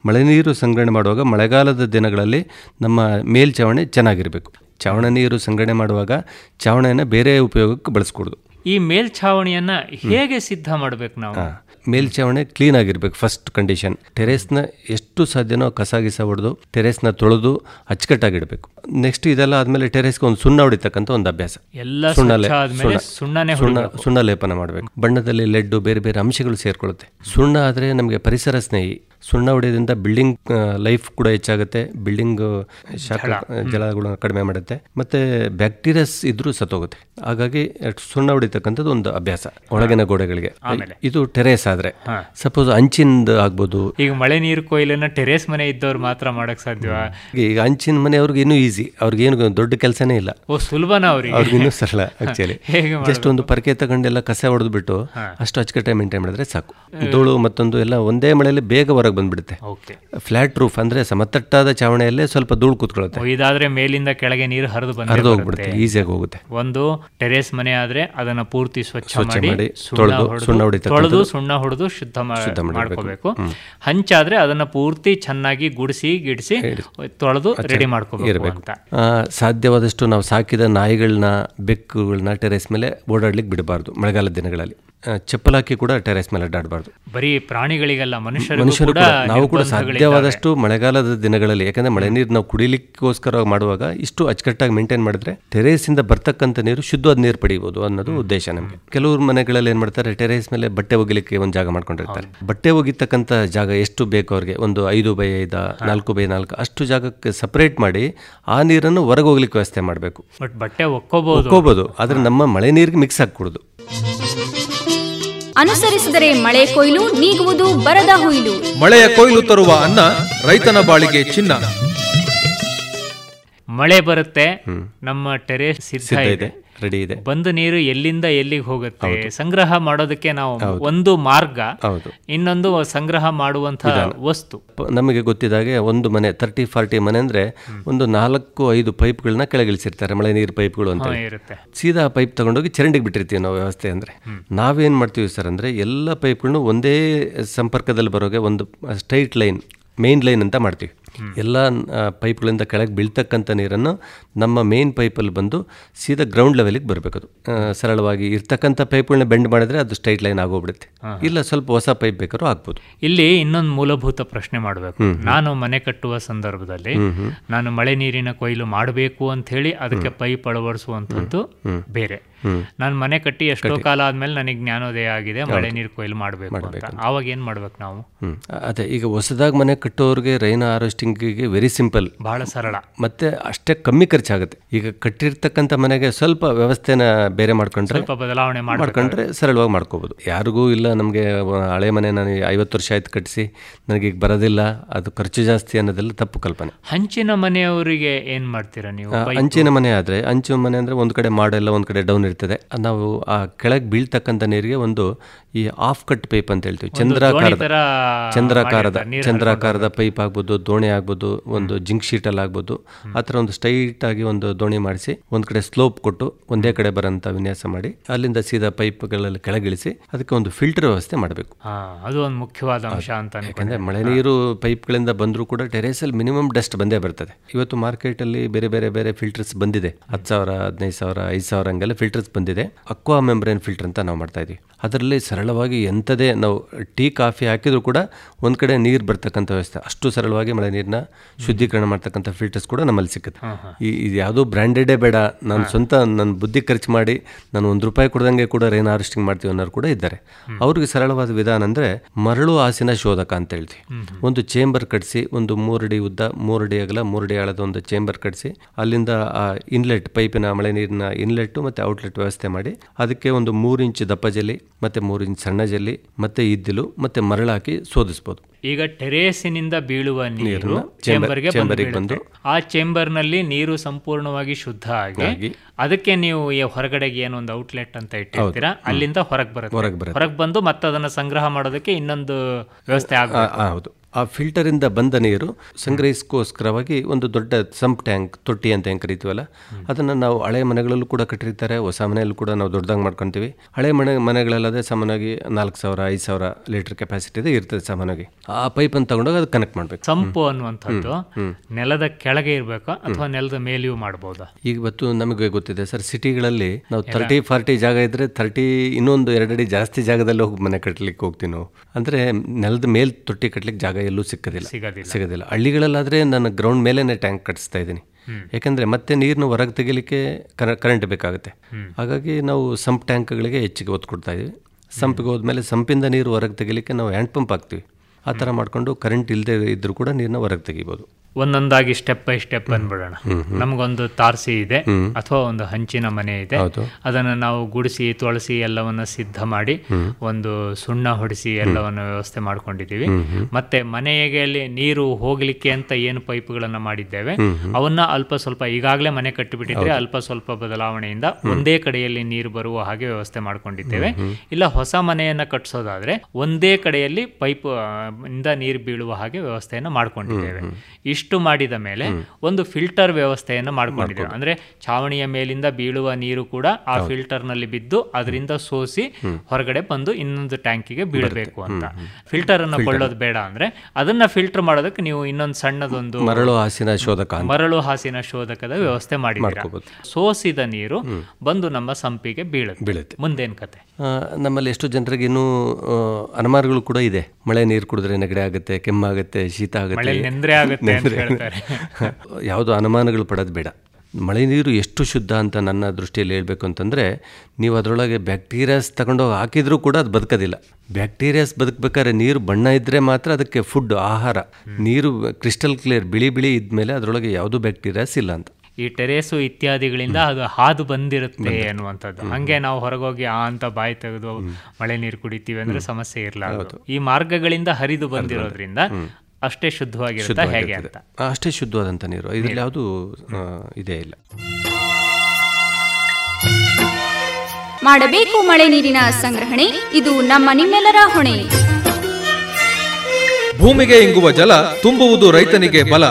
[SPEAKER 5] ಮಳೆ ನೀರು ಸಂಗ್ರಹಣೆ ಮಾಡುವಾಗ ಮಳೆಗಾಲದ ದಿನಗಳಲ್ಲಿ ನಮ್ಮ ಮೇಲ್ಛಾವಣಿ ಚೆನ್ನಾಗಿರಬೇಕು ಚಾವಣ ನೀರು ಸಂಗ್ರಹಣೆ ಮಾಡುವಾಗ ಚಾವಣಿಯನ್ನು ಬೇರೆ ಉಪಯೋಗಕ್ಕೆ ಬಳಸ್ಕೊಡ್ದು
[SPEAKER 2] ಈ ಮೇಲ್ಛಾವಣಿಯನ್ನ ಹೇಗೆ ಸಿದ್ಧ ಮಾಡ್ಬೇಕು ನಾವು
[SPEAKER 5] ಮೇಲ್ಛಾವಣಿ ಕ್ಲೀನ್ ಆಗಿರ್ಬೇಕು ಫಸ್ಟ್ ಕಂಡೀಷನ್ ಟೆರೇಸ್ನ ಎಷ್ಟು ಸಾಧ್ಯನೋ ಕಸ ಗಿಸ ಹೊಡೆದು ಟೆರೇಸ್ನ ತೊಳೆದು ಅಚ್ಚುಕಟ್ಟಾಗಿಡಬೇಕು ನೆಕ್ಸ್ಟ್ ಇದೆಲ್ಲ ಆದಮೇಲೆ ಟೆರೇಸ್ಗೆ ಒಂದು ಸುಣ್ಣ ಹೊಡಿತಕ್ಕಂಥ ಒಂದು ಅಭ್ಯಾಸ
[SPEAKER 2] ಎಲ್ಲ
[SPEAKER 5] ಸುಣ್ಣ
[SPEAKER 2] ಸ್ವಚ್ಛ
[SPEAKER 5] ಲೇ-
[SPEAKER 2] ಆದ್ಮೇಲೆ
[SPEAKER 5] ಸುಣ್ಣ.
[SPEAKER 2] ಸುಣ್ಣನೇ
[SPEAKER 5] ಸುಣ್ಣ
[SPEAKER 2] ಹೊಡಿಬೇಕು.
[SPEAKER 5] ಸುಣ್ಣ ಲೇಪನ ಮಾಡಬೇಕು ಬಣ್ಣದಲ್ಲಿ ಲೆಡ್ಡು ಬೇರೆ ಬೇರೆ ಅಂಶಗಳು ಸೇರ್ಕೊಳ್ಳುತ್ತೆ ಸುಣ್ಣ ಆದರೆ ನಮಗೆ ಪರಿಸರ ಸ್ನೇಹಿ ಸುಣ್ಣ ಹೊಡೆಯೋದ್ರಿಂದ ಬಿಲ್ಡಿಂಗ್ ಲೈಫ್ ಕೂಡ ಹೆಚ್ಚಾಗುತ್ತೆ ಬಿಲ್ಡಿಂಗ್ ಶಾಖ ಜಲಗಳು ಕಡಿಮೆ ಮಾಡುತ್ತೆ ಮತ್ತೆ ಬ್ಯಾಕ್ಟೀರಿಯಾಸ್ ಇದ್ರೂ ಸತ್ತೋಗುತ್ತೆ ಹಾಗಾಗಿ ಸುಣ್ಣ ಹೊಡಿತಕ್ಕಂಥದ್ದು ಒಂದು ಅಭ್ಯಾಸ ಒಳಗಿನ ಗೋಡೆಗಳಿಗೆ ಇದು ಟೆರೇಸ್ ಆದ್ರೆ ಸಪೋಸ್ ಅಂಚಿಂದ ಆಗ್ಬೋದು
[SPEAKER 2] ಈಗ ಮಳೆ ನೀರು ಕೊಯ್ಲನ್ನ ಟೆರೇಸ್ ಮನೆ ಇದ್ದವ್ರು ಮಾತ್ರ ಮಾಡಕ್ ಸಾಧ್ಯ
[SPEAKER 5] ಈಗ ಅಂಚಿನ ಮನೆಯವ್ರಿಗೆ ಇನ್ನೂ ಈಸಿ ಅವ್ರಿಗೆ ಏನು ದೊಡ್ಡ ಕೆಲಸನೇ ಇಲ್ಲ
[SPEAKER 2] ಓ ಸುಲಭನ ಅವ್ರಿಗೆ
[SPEAKER 5] ಅವ್ರಿಗೆ ಇನ್ನೂ ಸರಳ ಆಕ್ಚುಲಿ
[SPEAKER 2] ಹೇಗೆ
[SPEAKER 5] ಜಸ್ಟ್ ಒಂದು ಪರಕೆ ತಗೊಂಡೆಲ್ಲ ಕಸ ಹೊಡೆದು ಬಿಟ್ಟು ಅಷ್ಟು ಅಚ್ಚುಕಟ್ಟಾಗಿ ಮೇಂಟೈನ್ ಮಾಡಿದ್ರೆ ಸಾಕು ಧೂಳು ಮತ್ತೊಂದು ಎಲ್ಲ ಒಂದೇ ಮಳೆಯಲ್ಲಿ ಬೇಗ ಹೊರಗೆ ಬಂದ್ಬಿಡುತ್ತೆ
[SPEAKER 2] ಓಕೆ
[SPEAKER 5] ಫ್ಲಾಟ್ ರೂಫ್ ಅಂದ್ರೆ ಸಮತಟ್ಟಾದ ಚಾವಣಿಯಲ್ಲೇ ಸ್ವಲ್ಪ ಧೂಳು ಕೂತ್ಕೊಳ್ಳುತ್ತೆ
[SPEAKER 2] ಇದಾದ್ರೆ ಮೇಲಿಂದ ಕೆಳಗೆ ನೀರು ಹರಿದು
[SPEAKER 5] ಹರಿದು
[SPEAKER 2] ಬಂದು
[SPEAKER 5] ಹೋಗ್ಬಿಡುತ್ತೆ ಈಸಿಯಾಗಿ ಹೋಗುತ್ತೆ
[SPEAKER 2] ಒಂದು ಟೆರೇಸ್ ಮನೆ ಆದ್ರೆ ಅದನ್ನ ಪೂರ್ತಿ ಸ್ವಚ್ಛ
[SPEAKER 5] ಸ್ವಚ್ಛ
[SPEAKER 2] ಮಾಡಿ
[SPEAKER 5] ಮಾಡಿ,
[SPEAKER 2] ಸುಣ್ಣ
[SPEAKER 5] ತೊಳ್ದು,
[SPEAKER 2] ಹೊಡ್ದು-
[SPEAKER 5] ಸುಣ್ಣ ಹೊಡಿತಕ್ಕಂಥದ್ದು.
[SPEAKER 2] ತೊಳೆದು ಸುಣ್ಣ ಹೊಡೆದು ಶುದ್ಧ ಮಾ-
[SPEAKER 5] ಶುದ್ಧ ಮಾಡಿರ್ಬೇಕು.
[SPEAKER 2] ಮಾಡ್ಕೋಬೇಕು ಹಂಚಾದ್ರೆ ಅದನ್ನ ಪೂರ್ತಿ ಚೆನ್ನಾಗಿ ಗುಡಿಸಿ ಗಿಡಿಸಿ ತೊಳೆದು ರೆಡಿ ಮಾಡ್ಕೋಬೇಕು
[SPEAKER 5] ಇರಬೇಕು
[SPEAKER 2] ಅಂತ
[SPEAKER 5] ಸಾಧ್ಯವಾದಷ್ಟು ನಾವು ಸಾಕಿದ ನಾಯಿಗಳನ್ನ ಬೆಕ್ಕುಗಳನ್ನ ಟೆರೇಸ್ ಮೇಲೆ ಓಡಾಡ್ಲಿಕ್ಕೆ ಬಿಡಬಾರ್ದು ಮಳೆಗಾಲದ ದಿನಗಳಲ್ಲಿ ಆ, ಚಪ್ಪಲ್ ಹಾಕಿ ಕೂಡ ಟೆರೇಸ್ ಮೇಲೆ ಅಡ್ಡಾಡಬಾರ್ದು
[SPEAKER 2] ಬರೀ ಪ್ರಾಣಿಗಳಿಗೆಲ್ಲ ಮನುಷ್ಯರು
[SPEAKER 5] ಮನುಷ್ಯರು
[SPEAKER 2] ಕೂಡ
[SPEAKER 5] ಕೂಡ ನಾವು ಕೂಡ
[SPEAKER 2] ನಿರ್ಬಂಧಗಳಿದ್ದಾವೆ.
[SPEAKER 5] ಸಾಧ್ಯವಾದಷ್ಟು ಮಳೆಗಾಲದ ದಿನಗಳಲ್ಲಿ ಯಾಕಂದ್ರೆ ಮಳೆ ನೀರು ನಾವು ಕುಡಿಲಿಕ್ಕೋಸ್ಕರ ಮಾಡುವಾಗ ಇಷ್ಟು ಅಚ್ಚುಕಟ್ಟಾಗಿ ಮೇಂಟೈನ್ ಮಾಡಿದ್ರೆ ಟೆರೇಸ್ ಇಂದ ಬರ್ತಕ್ಕಂಥ ನೀರು ಶುದ್ಧವಾದ ನೀರು ಪಡಿಬಹುದು ಅನ್ನೋದು ಉದ್ದೇಶ ನಮಗೆ ಕೆಲವರು ಮನೆಗಳಲ್ಲಿ ಏನ್ ಮಾಡ್ತಾರೆ ಟೆರೇಸ್ ಮೇಲೆ ಬಟ್ಟೆ ಒಗಿಲಿಕ್ಕೆ ಒಂದು ಜಾಗ ಮಾಡ್ಕೊಂಡಿರ್ತಾರೆ ಬಟ್ಟೆ ಒಗಿತಕ್ಕಂಥ ಜಾಗ ಎಷ್ಟು ಬೇಕು ಅವ್ರಿಗೆ ಒಂದು ಐದು ಬೈ ಐದ ನಾಲ್ಕು ಬೈ ನಾಲ್ಕು ಅಷ್ಟು ಜಾಗಕ್ಕೆ ಸಪರೇಟ್ ಮಾಡಿ ಆ ನೀರನ್ನು ಹೊರಗೆ ಹೋಗ್ಲಿಕ್ಕೆ ವ್ಯವಸ್ಥೆ ಮಾಡಬೇಕು
[SPEAKER 2] ಬಟ್ ಬಟ್ಟೆ ಒಕ್ಕೋಬಹುದು
[SPEAKER 5] ಒಕ್ಕೋಬಹುದು ಆದ್ರೆ ನಮ್ಮ ಮಳೆ ನೀರಿಗೆ ಮಿಕ್ಸ್ ಹಾಕ್ಕೊಡುದು
[SPEAKER 4] ಅನುಸರಿಸಿದರೆ ಮಳೆ ಕೊಯ್ಲು ನೀಗುವುದು ಬರದ ಹುಯ್ಲು
[SPEAKER 6] ಮಳೆಯ ಕೊಯ್ಲು ತರುವ ಅನ್ನ ರೈತನ ಬಾಳಿಗೆ ಚಿನ್ನ
[SPEAKER 2] ಮಳೆ ಬರುತ್ತೆ ನಮ್ಮ ಟೆರೇಸ್ ಸಿದ್ಧ
[SPEAKER 5] ಸಿದ್ಧ
[SPEAKER 2] ಇದೆ
[SPEAKER 5] ಇದೆ ರೆಡಿ ಇದೆ
[SPEAKER 2] ಬಂದ ನೀರು ಎಲ್ಲಿಂದ ಎಲ್ಲಿಗೆ ಹೋಗುತ್ತೆ ಸಂಗ್ರಹ ಮಾಡೋದಕ್ಕೆ ನಾವು ಒಂದು ಮಾರ್ಗ
[SPEAKER 5] ಹೌದು
[SPEAKER 2] ಇನ್ನೊಂದು ಸಂಗ್ರಹ ಮಾಡುವಂತಹ ವಸ್ತು
[SPEAKER 5] ಪ- ನಮಗೆ ಗೊತ್ತಿದ್ದಾಗೆ ಒಂದು ಮನೆ ತರ್ಟಿ ಫಾರ್ಟಿ ಮನೆ ಅಂದ್ರೆ ಒಂದು ನಾಲ್ಕು ಐದು ಪೈಪ್ಗಳನ್ನ ಕೆಳಗಿಳಿಸಿರ್ತಾರೆ ಮಳೆ ನೀರು ಪೈಪ್ಗಳು ಅಂತ ಹೇಳಿ.
[SPEAKER 2] ಇರುತ್ತೆ
[SPEAKER 5] ಸೀದಾ ಪೈಪ್ ತಗೊಂಡೋಗಿ ಚರಂಡಿಗೆ ಬಿಟ್ಟಿರ್ತೀವಿ ನಾವು ವ್ಯವಸ್ಥೆ ಅಂದ್ರೆ ನಾವೇನ್ ಮಾಡ್ತೀವಿ ಸರ್ ಅಂದ್ರೆ ಎಲ್ಲ ಪೈಪ್ಗಳನ್ನು ಒಂದೇ ಸಂಪರ್ಕದಲ್ಲಿ ಬರೋಗೆ ಒಂದು ಸ್ಟ್ರೈಟ್ ಲೈನ್ ಮೇನ್ ಲೈನ್ ಅಂತ ಮಾಡ್ತೀವಿ ಎಲ್ಲ ಆ, ಪೈಪ್ಗಳಿಂದ ಕೆಳಗೆ ಬೀಳ್ತಕ್ಕಂಥ ನೀರನ್ನು ನಮ್ಮ ಮೇನ್ ಪೈಪಲ್ಲಿ ಬಂದು ಸೀದಾ ಗ್ರೌಂಡ್ ಲೆವೆಲಿಗೆ ಬರಬೇಕದು ಸರಳವಾಗಿ ಇರ್ತಕ್ಕಂಥ ಪೈಪ್ಗಳನ್ನ ಬೆಂಡ್ ಮಾಡಿದ್ರೆ ಅದು ಸ್ಟ್ರೈಟ್ ಲೈನ್ ಆಗೋಗ್ಬಿಡುತ್ತೆ ಇಲ್ಲ ಸ್ವಲ್ಪ ಹೊಸ ಪೈಪ್ ಬೇಕಾದ್ರೂ ಆಗ್ಬೋದು
[SPEAKER 2] ಇಲ್ಲಿ ಇನ್ನೊಂದು ಮೂಲಭೂತ ಪ್ರಶ್ನೆ ಮಾಡಬೇಕು ನಾನು ಮನೆ ಕಟ್ಟುವ ಸಂದರ್ಭದಲ್ಲಿ ನಾನು ಮಳೆ ನೀರಿನ ಕೊಯ್ಲು ಮಾಡಬೇಕು ಅಂತ ಹೇಳಿ ಅದಕ್ಕೆ ಪೈಪ್ ಅಳವಡಿಸುವಂಥದ್ದು ಬೇರೆ ನಾನು ಮನೆ ಕಟ್ಟಿ ಎಷ್ಟೋ ಕಾಲ ಆದ್ಮೇಲೆ ನನಗೆ ಜ್ಞಾನೋದಯ ಆಗಿದೆ ಮಳೆ ನೀರು ಕೊಯ್ಲು ಮಾಡಬೇಕು ಅಂತ ಆವಾಗ ಏನ್ ಮಾಡ್ಬೇಕು ನಾವು
[SPEAKER 5] ಹ್ಮ್ ಅದೇ ಈಗ ಹೊಸದಾಗಿ ಮನೆ ಕಟ್ಟೋರಿಗೆ ರೈನ್ ಹಾರ್ವೆಸ್ಟಿಂಗಿಗೆ ವೆರಿ ಸಿಂಪಲ್
[SPEAKER 2] ಬಹಳ ಸರಳ
[SPEAKER 5] ಮತ್ತೆ ಅಷ್ಟೇ ಕಮ್ಮಿ ಖರ್ಚಾಗುತ್ತೆ ಈಗ ಕಟ್ಟಿರ್ತಕ್ಕಂಥ ಮನೆಗೆ ಸ್ವಲ್ಪ ವ್ಯವಸ್ಥೆನ ಬೇರೆ ಮಾಡ್ಕೊಂಡ್ರೆ
[SPEAKER 2] ಸ್ವಲ್ಪ ಬದಲಾವಣೆ ಮಾಡ್ಬೇಕು
[SPEAKER 5] ಮಾಡ್ಕೊಂಡ್ರೆ ಸರಳವಾಗಿ ಮಾಡ್ಕೋಬೋದು ಯಾರಿಗೂ ಇಲ್ಲ ನಮಗೆ ಹಳೆ ಮನೆ ನಾನು ಐವತ್ತು ವರ್ಷ ಆಯ್ತು ಕಟ್ಟಿಸಿ ನನಗೆ ಈಗ ಬರೋದಿಲ್ಲ ಅದು ಖರ್ಚು ಜಾಸ್ತಿ ಅನ್ನೋದೆಲ್ಲ ತಪ್ಪು ಕಲ್ಪನೆ
[SPEAKER 2] ಹಂಚಿನ ಮನೆಯವರಿಗೆ ಏನ್ ಮಾಡ್ತೀರಾ ನೀವು
[SPEAKER 5] ಆ, ಅಂಚಿನ ಮನೆ ಆದರೆ ಅಂಚು ಮನೆ ಅಂದರೆ ಒಂದು ಕಡೆ ಮಾಡೆಲ್ಲ ಒಂದು ಕಡೆ ಡೌನ್ ಇರ್ತದೆ ಅದ್ ನಾವು ಆ ಕೆಳಗೆ ಬೀಳ್ತಕ್ಕಂಥ ನೀರಿಗೆ ಒಂದು ಈ ಆಫ್ ಕಟ್ ಪೈಪ್ ಅಂತ ಹೇಳ್ತೀವಿ ಚಂದ್ರಾಕಾರದ
[SPEAKER 2] ತರ
[SPEAKER 5] ಚಂದ್ರಾಕಾರದ
[SPEAKER 2] ಮಾಡಿರ್ತಾರೆ, ನೀರ್
[SPEAKER 5] ಚಂದ್ರಾಕಾರದ ಪೈಪ್ ಆಗ್ಬೋದು ದೋಣಿ ಆಗ್ಬೋದು ಒಂದು ಜಿಂಕ್ ಶೀಟಲ್ಲಿ ಆಗ್ಬೋದು ಆ ಥರ ಒಂದು ಸ್ಟ್ರೈಟ್ ಆಗಿ ಒಂದು ದೋಣಿ ಮಾಡಿಸಿ ಒಂದು ಕಡೆ ಸ್ಲೋಪ್ ಕೊಟ್ಟು ಒಂದೇ ಕಡೆ ಬರೋಂಥ ವಿನ್ಯಾಸ ಮಾಡಿ ಅಲ್ಲಿಂದ ಸೀದಾ ಪೈಪ್ಗಳಲ್ಲಿ ಕೆಳಗಿಳಿಸಿ ಅದಕ್ಕೆ ಒಂದು ಫಿಲ್ಟರ್ ವ್ಯವಸ್ಥೆ ಮಾಡಬೇಕು
[SPEAKER 2] ಹಾ ಅದು ಒಂದು ಮುಖ್ಯವಾದ ಅಂಶ ಅಂತ ಅನ್ಕೊಂಡೆ.
[SPEAKER 5] ಯಾಕಂದ್ರೆ ಮಳೆ ನೀರು ಪೈಪ್ಗಳಿಂದ ಬಂದರೂ ಕೂಡ ಟೆರೇಸಲ್ಲಿ ಮಿನಿಮಮ್ ಡಸ್ಟ್ ಬಂದೇ ಬರ್ತದೆ ಇವತ್ತು ಮಾರ್ಕೆಟಲ್ಲಿ ಬೇರೆ ಬೇರೆ ಬೇರೆ ಫಿಲ್ಟರ್ಸ್ ಬಂದಿದೆ ಹತ್ತು ಸಾವಿರ ಹದಿನೈದು ಸಾವಿರ ಐದು ಸಾವಿರ ಹಂಗೆಲ್ಲ ಫಿಲ್ಟರ್ಸ್ ಬಂದಿದೆ ಅಕ್ವಾ ಮೆಂಬ್ರೇನ್ ಫಿಲ್ಟರ್ ಅಂತ ನಾವು ಮಾಡ್ತಾ ಇದೀವಿ ಅದರಲ್ಲಿ ಸರಳವಾಗಿ ಎಂಥದೇ ನಾವು ಟೀ ಕಾಫಿ ಹಾಕಿದ್ರು ಕೂಡ ಒಂದು ಕಡೆ ನೀರು ಬರ್ತಕ್ಕಂಥ ವ್ಯವಸ್ಥೆ ಅಷ್ಟು ಸರಳವಾಗಿ ಮಳೆ ನೀರನ್ನ ಶುದ್ಧೀಕರಣ ಮಾಡ್ತಕ್ಕಂಥ ಫಿಲ್ಟರ್ಸ್ ಕೂಡ ನಮ್ಮಲ್ಲಿ ಸಿಕ್ಕುತ್ತೆ ಈ ಇದು ಯಾವುದೋ ಬ್ರ್ಯಾಂಡೆಡೇ ಬೇಡ ನಾನು ಸ್ವಂತ ನನ್ನ ಬುದ್ಧಿ ಖರ್ಚು ಮಾಡಿ ನಾನು ಒಂದು ರೂಪಾಯಿ ಕೊಡ್ದಂಗೆ ಕೂಡ ರೈನ್ ಹಾರ್ವೆಸ್ಟಿಂಗ್ ಮಾಡ್ತೀವಿ ಅನ್ನೋರು ಕೂಡ ಇದ್ದಾರೆ ಅವ್ರಿಗೆ ಸರಳವಾದ ವಿಧಾನ ಅಂದರೆ ಮರಳು ಹಾಸಿನ ಶೋಧಕ ಅಂತ ಹೇಳ್ತೀವಿ ಒಂದು ಚೇಂಬರ್ ಕಟ್ಟಿಸಿ ಒಂದು ಮೂರಡಿ ಉದ್ದ ಮೂರಡಿ ಅಗಲ ಮೂರಡಿ ಆಳದ ಒಂದು ಚೇಂಬರ್ ಕಟ್ಟಿಸಿ ಅಲ್ಲಿಂದ ಆ ಇನ್ಲೆಟ್ ಪೈಪಿನ ಮಳೆ ನೀರಿನ ಇನ್ಲೆಟ್ ಮತ್ತು ಔಟ್ಲೆಟ್ ವ್ಯವಸ್ಥೆ ಮಾಡಿ ಅದಕ್ಕೆ ಒಂದು ಮೂರು ಇಂಚ್ ದಪ್ಪ ಜಲ್ಲಿ ಮತ್ತು ಮೂರು ಇಂಚ್ ಸಣ್ಣ ಜಲ್ಲಿ ಮತ್ತು ಇದ್ದಿಲು ಮತ್ತು ಮರಳು ಹಾಕಿ ಶೋಧಿಸ್ಬೋದು
[SPEAKER 2] ಈಗ ಟೆರೇಸಿನಿಂದ ಬೀಳುವ ನೀರು
[SPEAKER 5] ನೀರನ್ನ
[SPEAKER 2] ಚೇಂಬರ್ಗೆ
[SPEAKER 5] chamber ಗೆ
[SPEAKER 2] ಬಂದು ಆ ಚೇಂಬರ್ ನಲ್ಲಿ ನೀರು ಸಂಪೂರ್ಣವಾಗಿ ಶುದ್ಧ ಆಗಿ
[SPEAKER 5] ಆಗಿ.
[SPEAKER 2] ಅದಕ್ಕೆ ನೀವು ಈ ಹೊರಗಡೆಗೆ ಏನೊಂದು ಔಟ್ಲೆಟ್ ಅಂತ ಇಟ್ಟಿರ್ತೀರಾ ಅಲ್ಲಿಂದ ಹೊರಗೆ ಬರುತ್ತೆ
[SPEAKER 5] ಹೊರಗೆ ಬರುತ್ತೆ.
[SPEAKER 2] ಹೊರಗೆ ಬಂದು ಮತ್ತೆ ಅದನ್ನ ಸಂಗ್ರಹ ಮಾಡೋದಕ್ಕೆ ಇನ್ನೊಂದು ವ್ಯವಸ್ಥೆ
[SPEAKER 5] ಆ,
[SPEAKER 2] ಆಗಬೇಕು
[SPEAKER 5] ಆ, ಹೌದು ಆ ಫಿಲ್ಟರಿಂದ ಬಂದ ನೀರು ಸಂಗ್ರಹಿಸ್ಕೋಸ್ಕರವಾಗಿ ಒಂದು ದೊಡ್ಡ ಸಂಪ್ ಟ್ಯಾಂಕ್ ತೊಟ್ಟಿ ಅಂತ ಹೆಂಗೆ ಕರಿತೀವಲ್ಲ ಅದನ್ನು ನಾವು ಹಳೆ ಮನೆಗಳಲ್ಲೂ ಕೂಡ ಕಟ್ಟಿರ್ತಾರೆ ಹೊಸ ಮನೆಯಲ್ಲೂ ಕೂಡ ನಾವು ದೊಡ್ಡದಾಗಿ ಮಾಡ್ಕೊತೀವಿ ಹಳೆ ಮನೆ ಮನೆಗಳಲ್ಲದೆ ಸಾಮಾನ್ಯವಾಗಿ ನಾಲ್ಕು ಸಾವಿರ ಐದು ಸಾವಿರ ಲೀಟರ್ ಕೆಪಾಸಿಟಿ ಇದೆ ಇರ್ತದೆ ಸಾಮಾನ್ಯವಾಗಿ ಆ ಪೈಪನ್ನು ತಗೊಂಡೋಗಿ ಅದು ಕನೆಕ್ಟ್ ಮಾಡಬೇಕು
[SPEAKER 2] ಸಂಪು ಅನ್ನುವಂಥದ್ದು ನೆಲದ ಕೆಳಗೆ ಇರ್ಬೇಕಾ ಅಥವಾ ನೆಲದ ಮೇಲೆಯೂ ಮಾಡ್ಬೋದಾ
[SPEAKER 5] ಈಗ ಇವತ್ತು ನಮಗೆ ಗೊತ್ತಿದೆ ಸರ್ ಸಿಟಿಗಳಲ್ಲಿ ನಾವು ತರ್ಟಿ ಫಾರ್ಟಿ ಜಾಗ ಇದ್ರೆ ತರ್ಟಿ ಇನ್ನೊಂದು ಎರಡಡಿ ಜಾಸ್ತಿ ಜಾಗದಲ್ಲಿ ಹೋಗಿ ಮನೆ ಕಟ್ಟಲಿಕ್ಕೆ ಹೋಗ್ತೀವಿ ನಾವು ಅಂದರೆ ನೆಲದ ಮೇಲೆ ತೊಟ್ಟಿ ಕಟ್ಟಲಿಕ್ಕೆ ಜಾಗ ಎಲ್ಲೂ ಸಿಕ್ಕೋದಿಲ್ಲ
[SPEAKER 2] ಸಿಗೋದಿಲ್ಲ.
[SPEAKER 5] ಸಿಗೋದಿಲ್ಲ ಹಳ್ಳಿಗಳಲ್ಲಾದರೆ ನಾನು ಗ್ರೌಂಡ್ ಮೇಲೇನೆ ಟ್ಯಾಂಕ್ ಕಟ್ಟಿಸ್ತಾ ಇದ್ದೀನಿ ಯಾಕಂದರೆ ಮತ್ತೆ ನೀರನ್ನು ಹೊರಗೆ ತೆಗಿಲಿಕ್ಕೆ ಕರೆಂಟ್ ಬೇಕಾಗುತ್ತೆ ಹಾಗಾಗಿ ನಾವು ಸಂಪ್ ಟ್ಯಾಂಕ್ಗಳಿಗೆ ಹೆಚ್ಚಿಗೆ ಒತ್ತು ಕೊಡ್ತಾ ಇದ್ದೀವಿ ಸಂಪಿಗೆ ಹೋದ್ಮೇಲೆ ಸಂಪಿಂದ ನೀರು ಹೊರಗೆ ತೆಗಿಲಿಕ್ಕೆ ನಾವು ಹ್ಯಾಂಡ್ ಪಂಪ್ ಹಾಕ್ತೀವಿ ಆ ಥರ ಮಾಡಿಕೊಂಡು ಕರೆಂಟ್ ಇಲ್ಲದೆ ಇದ್ದರೂ ಕೂಡ ನೀರನ್ನ ಹೊರಗೆ ತೆಗಿಬೋದು
[SPEAKER 2] ಒಂದೊಂದಾಗಿ ಸ್ಟೆಪ್ ಬೈ ಸ್ಟೆಪ್ ಬಂದ್ಬಿಡೋಣ ನಮಗೊಂದು ತಾರಸಿ ಇದೆ ಅಥವಾ ಒಂದು ಹಂಚಿನ ಮನೆ ಇದೆ
[SPEAKER 5] ಹೌದು.
[SPEAKER 2] ಅದನ್ನು ನಾವು ಗುಡಿಸಿ ತೊಳಸಿ ಎಲ್ಲವನ್ನ ಸಿದ್ಧ ಮಾಡಿ ಒಂದು ಸುಣ್ಣ ಹೊಡಿಸಿ ಎಲ್ಲವನ್ನ ವ್ಯವಸ್ಥೆ ಮಾಡ್ಕೊಂಡಿದ್ದೀವಿ ಮತ್ತೆ ಮನೆಯಲ್ಲಿ ನೀರು ಹೋಗ್ಲಿಕ್ಕೆ ಅಂತ ಏನು ಪೈಪ್ಗಳನ್ನ ಮಾಡಿದ್ದೇವೆ ಅವನ್ನ ಅಲ್ಪ ಸ್ವಲ್ಪ ಈಗಾಗಲೇ ಮನೆ ಕಟ್ಟಿಬಿಟ್ಟಿದ್ರೆ ಅಲ್ಪ ಸ್ವಲ್ಪ ಬದಲಾವಣೆಯಿಂದ ಒಂದೇ ಕಡೆಯಲ್ಲಿ ನೀರು ಬರುವ ಹಾಗೆ ವ್ಯವಸ್ಥೆ ಮಾಡ್ಕೊಂಡಿದ್ದೇವೆ ಇಲ್ಲ ಹೊಸ ಮನೆಯನ್ನ ಕಟ್ಟಿಸೋದಾದ್ರೆ ಒಂದೇ ಕಡೆಯಲ್ಲಿ ಪೈಪ್ ಆ, ಇಂದ ನೀರು ಬೀಳುವ ಹಾಗೆ ವ್ಯವಸ್ಥೆಯನ್ನು ಮಾಡ್ಕೊಂಡಿದ್ದೇವೆ ಇಷ್ಟು ಮಾಡಿದ ಮೇಲೆ ಒಂದು ಫಿಲ್ಟರ್ ವ್ಯವಸ್ಥೆಯನ್ನು ಮಾಡ್ಕೊಂಡಿದ್ದೇವೆ ಅಂದ್ರೆ ಛಾವಣಿಯ ಮೇಲಿಂದ ಬೀಳುವ ನೀರು ಕೂಡ ಆ ಫಿಲ್ಟರ್ ನಲ್ಲಿ ಬಿದ್ದು ಅದರಿಂದ ಸೋಸಿ ಹೊರಗಡೆ ಬಂದು ಇನ್ನೊಂದು ಟ್ಯಾಂಕಿಗೆ ಬೀಳಬೇಕು ಅಂತ ಫಿಲ್ಟರ್ ಅನ್ನ ಕೊಳ್ಳೋದು ಬೇಡ ಅಂದ್ರೆ ಅದನ್ನ ಫಿಲ್ಟರ್ ಮಾಡೋದಕ್ಕೆ ನೀವು ಇನ್ನೊಂದು ಸಣ್ಣದೊಂದು
[SPEAKER 5] ಮರಳು ಹಾಸಿನ ಶೋಧಕ ಅಂತ
[SPEAKER 2] ಮರಳು ಹಾಸಿನ ಶೋಧಕದ ವ್ಯವಸ್ಥೆ ಮಾಡಿದ್ದೀರಾ ಸೋಸಿದ ನೀರು ಬಂದು ನಮ್ಮ ಸಂಪಿಗೆ ಬೀಳುತ್ತೆ
[SPEAKER 5] ಬೀಳುತ್ತೆ.
[SPEAKER 2] ಮುಂದೇನ್ ಕತೆ
[SPEAKER 5] ಆ, ನಮ್ಮಲ್ಲಿ ಎಷ್ಟೋ ಜನರಿಗೆ ಇನ್ನೂ ಆ, ಅನುಮಾನಗಳು ಕೂಡ ಇದೆ ಮಳೆ ನೀರು ಕುಡಿದ್ರೆ ನೆಗಡಿ ಆಗುತ್ತೆ ಕೆಮ್ಮಾಗುತ್ತೆ ಶೀತ ಆಗುತ್ತೆ
[SPEAKER 2] ಮಳೆ ನೆಂದ್ರೆ ಆಗುತ್ತೆ ಅಂತ ಹೇಳ್ತಾರೆ
[SPEAKER 5] ಯಾವುದು ಅನುಮಾನಗಳು ಪಡೋದು ಬೇಡ ಮಳೆ ನೀರು ಎಷ್ಟು ಶುದ್ಧ ಅಂತ ನನ್ನ ದೃಷ್ಟಿಯಲ್ಲಿ ಹೇಳಬೇಕು ಅಂತಂದರೆ ನೀವು ಅದರೊಳಗೆ ಬ್ಯಾಕ್ಟೀರಿಯಾಸ್ ತಗೊಂಡೋಗಿ ಹಾಕಿದರೂ ಕೂಡ ಅದು ಬದುಕೋದಿಲ್ಲ ಬ್ಯಾಕ್ಟೀರಿಯಾಸ್ ಬದುಕಬೇಕಾದ್ರೆ ನೀರು ಬಣ್ಣ ಇದ್ದರೆ ಮಾತ್ರ ಅದಕ್ಕೆ ಫುಡ್ ಆಹಾರ ನೀರು ಕ್ರಿಸ್ಟಲ್ ಕ್ಲಿಯರ್ ಬಿಳಿ ಬಿಳಿ ಇದ್ಮೇಲೆ ಅದರೊಳಗೆ ಯಾವುದೂ ಬ್ಯಾಕ್ಟೀರಿಯಾಸ್ ಇಲ್ಲ ಅಂತ
[SPEAKER 2] ಈ ಟೆರೇಸು ಇತ್ಯಾದಿಗಳಿಂದ ಅದು ಹಾದು ಬಂದಿರುತ್ತೆ ಅನ್ನುವಂಥದ್ದು ಹಂಗೆ ನಾವು ಹೊರಗೋಗಿ ಆ ಅಂತ ಬಾಯಿ ತೆಗೆದು ಮಳೆ ನೀರು ಕುಡಿತೀವಿ ಅಂದ್ರೆ ಸಮಸ್ಯೆ ಇರಲಾರದು ಈ ಮಾರ್ಗಗಳಿಂದ ಹರಿದು ಬಂದಿರೋದ್ರಿಂದ ಅಷ್ಟೇ ಶುದ್ಧವಾಗಿರುತ್ತೆ ಹೇಗೆ ಅಂತ
[SPEAKER 5] ಆ, ಅಷ್ಟೇ ಶುದ್ಧವಾದಂಥ ನೀರು ಇದರಲ್ಲಿ ಯಾವುದೂ ಆ, ಇದೇ ಇಲ್ಲ
[SPEAKER 4] ಮಾಡಬೇಕು ಮಳೆ ನೀರಿನ ಸಂಗ್ರಹಣೆ ಇದು ನಮ್ಮ ನಿಮ್ಮೆಲ್ಲರ ಹೊಣೆ
[SPEAKER 6] ಭೂಮಿಗೆ ಇಂಗುವ ಜಲ ತುಂಬುವುದು ರೈತನಿಗೆ ಬಲ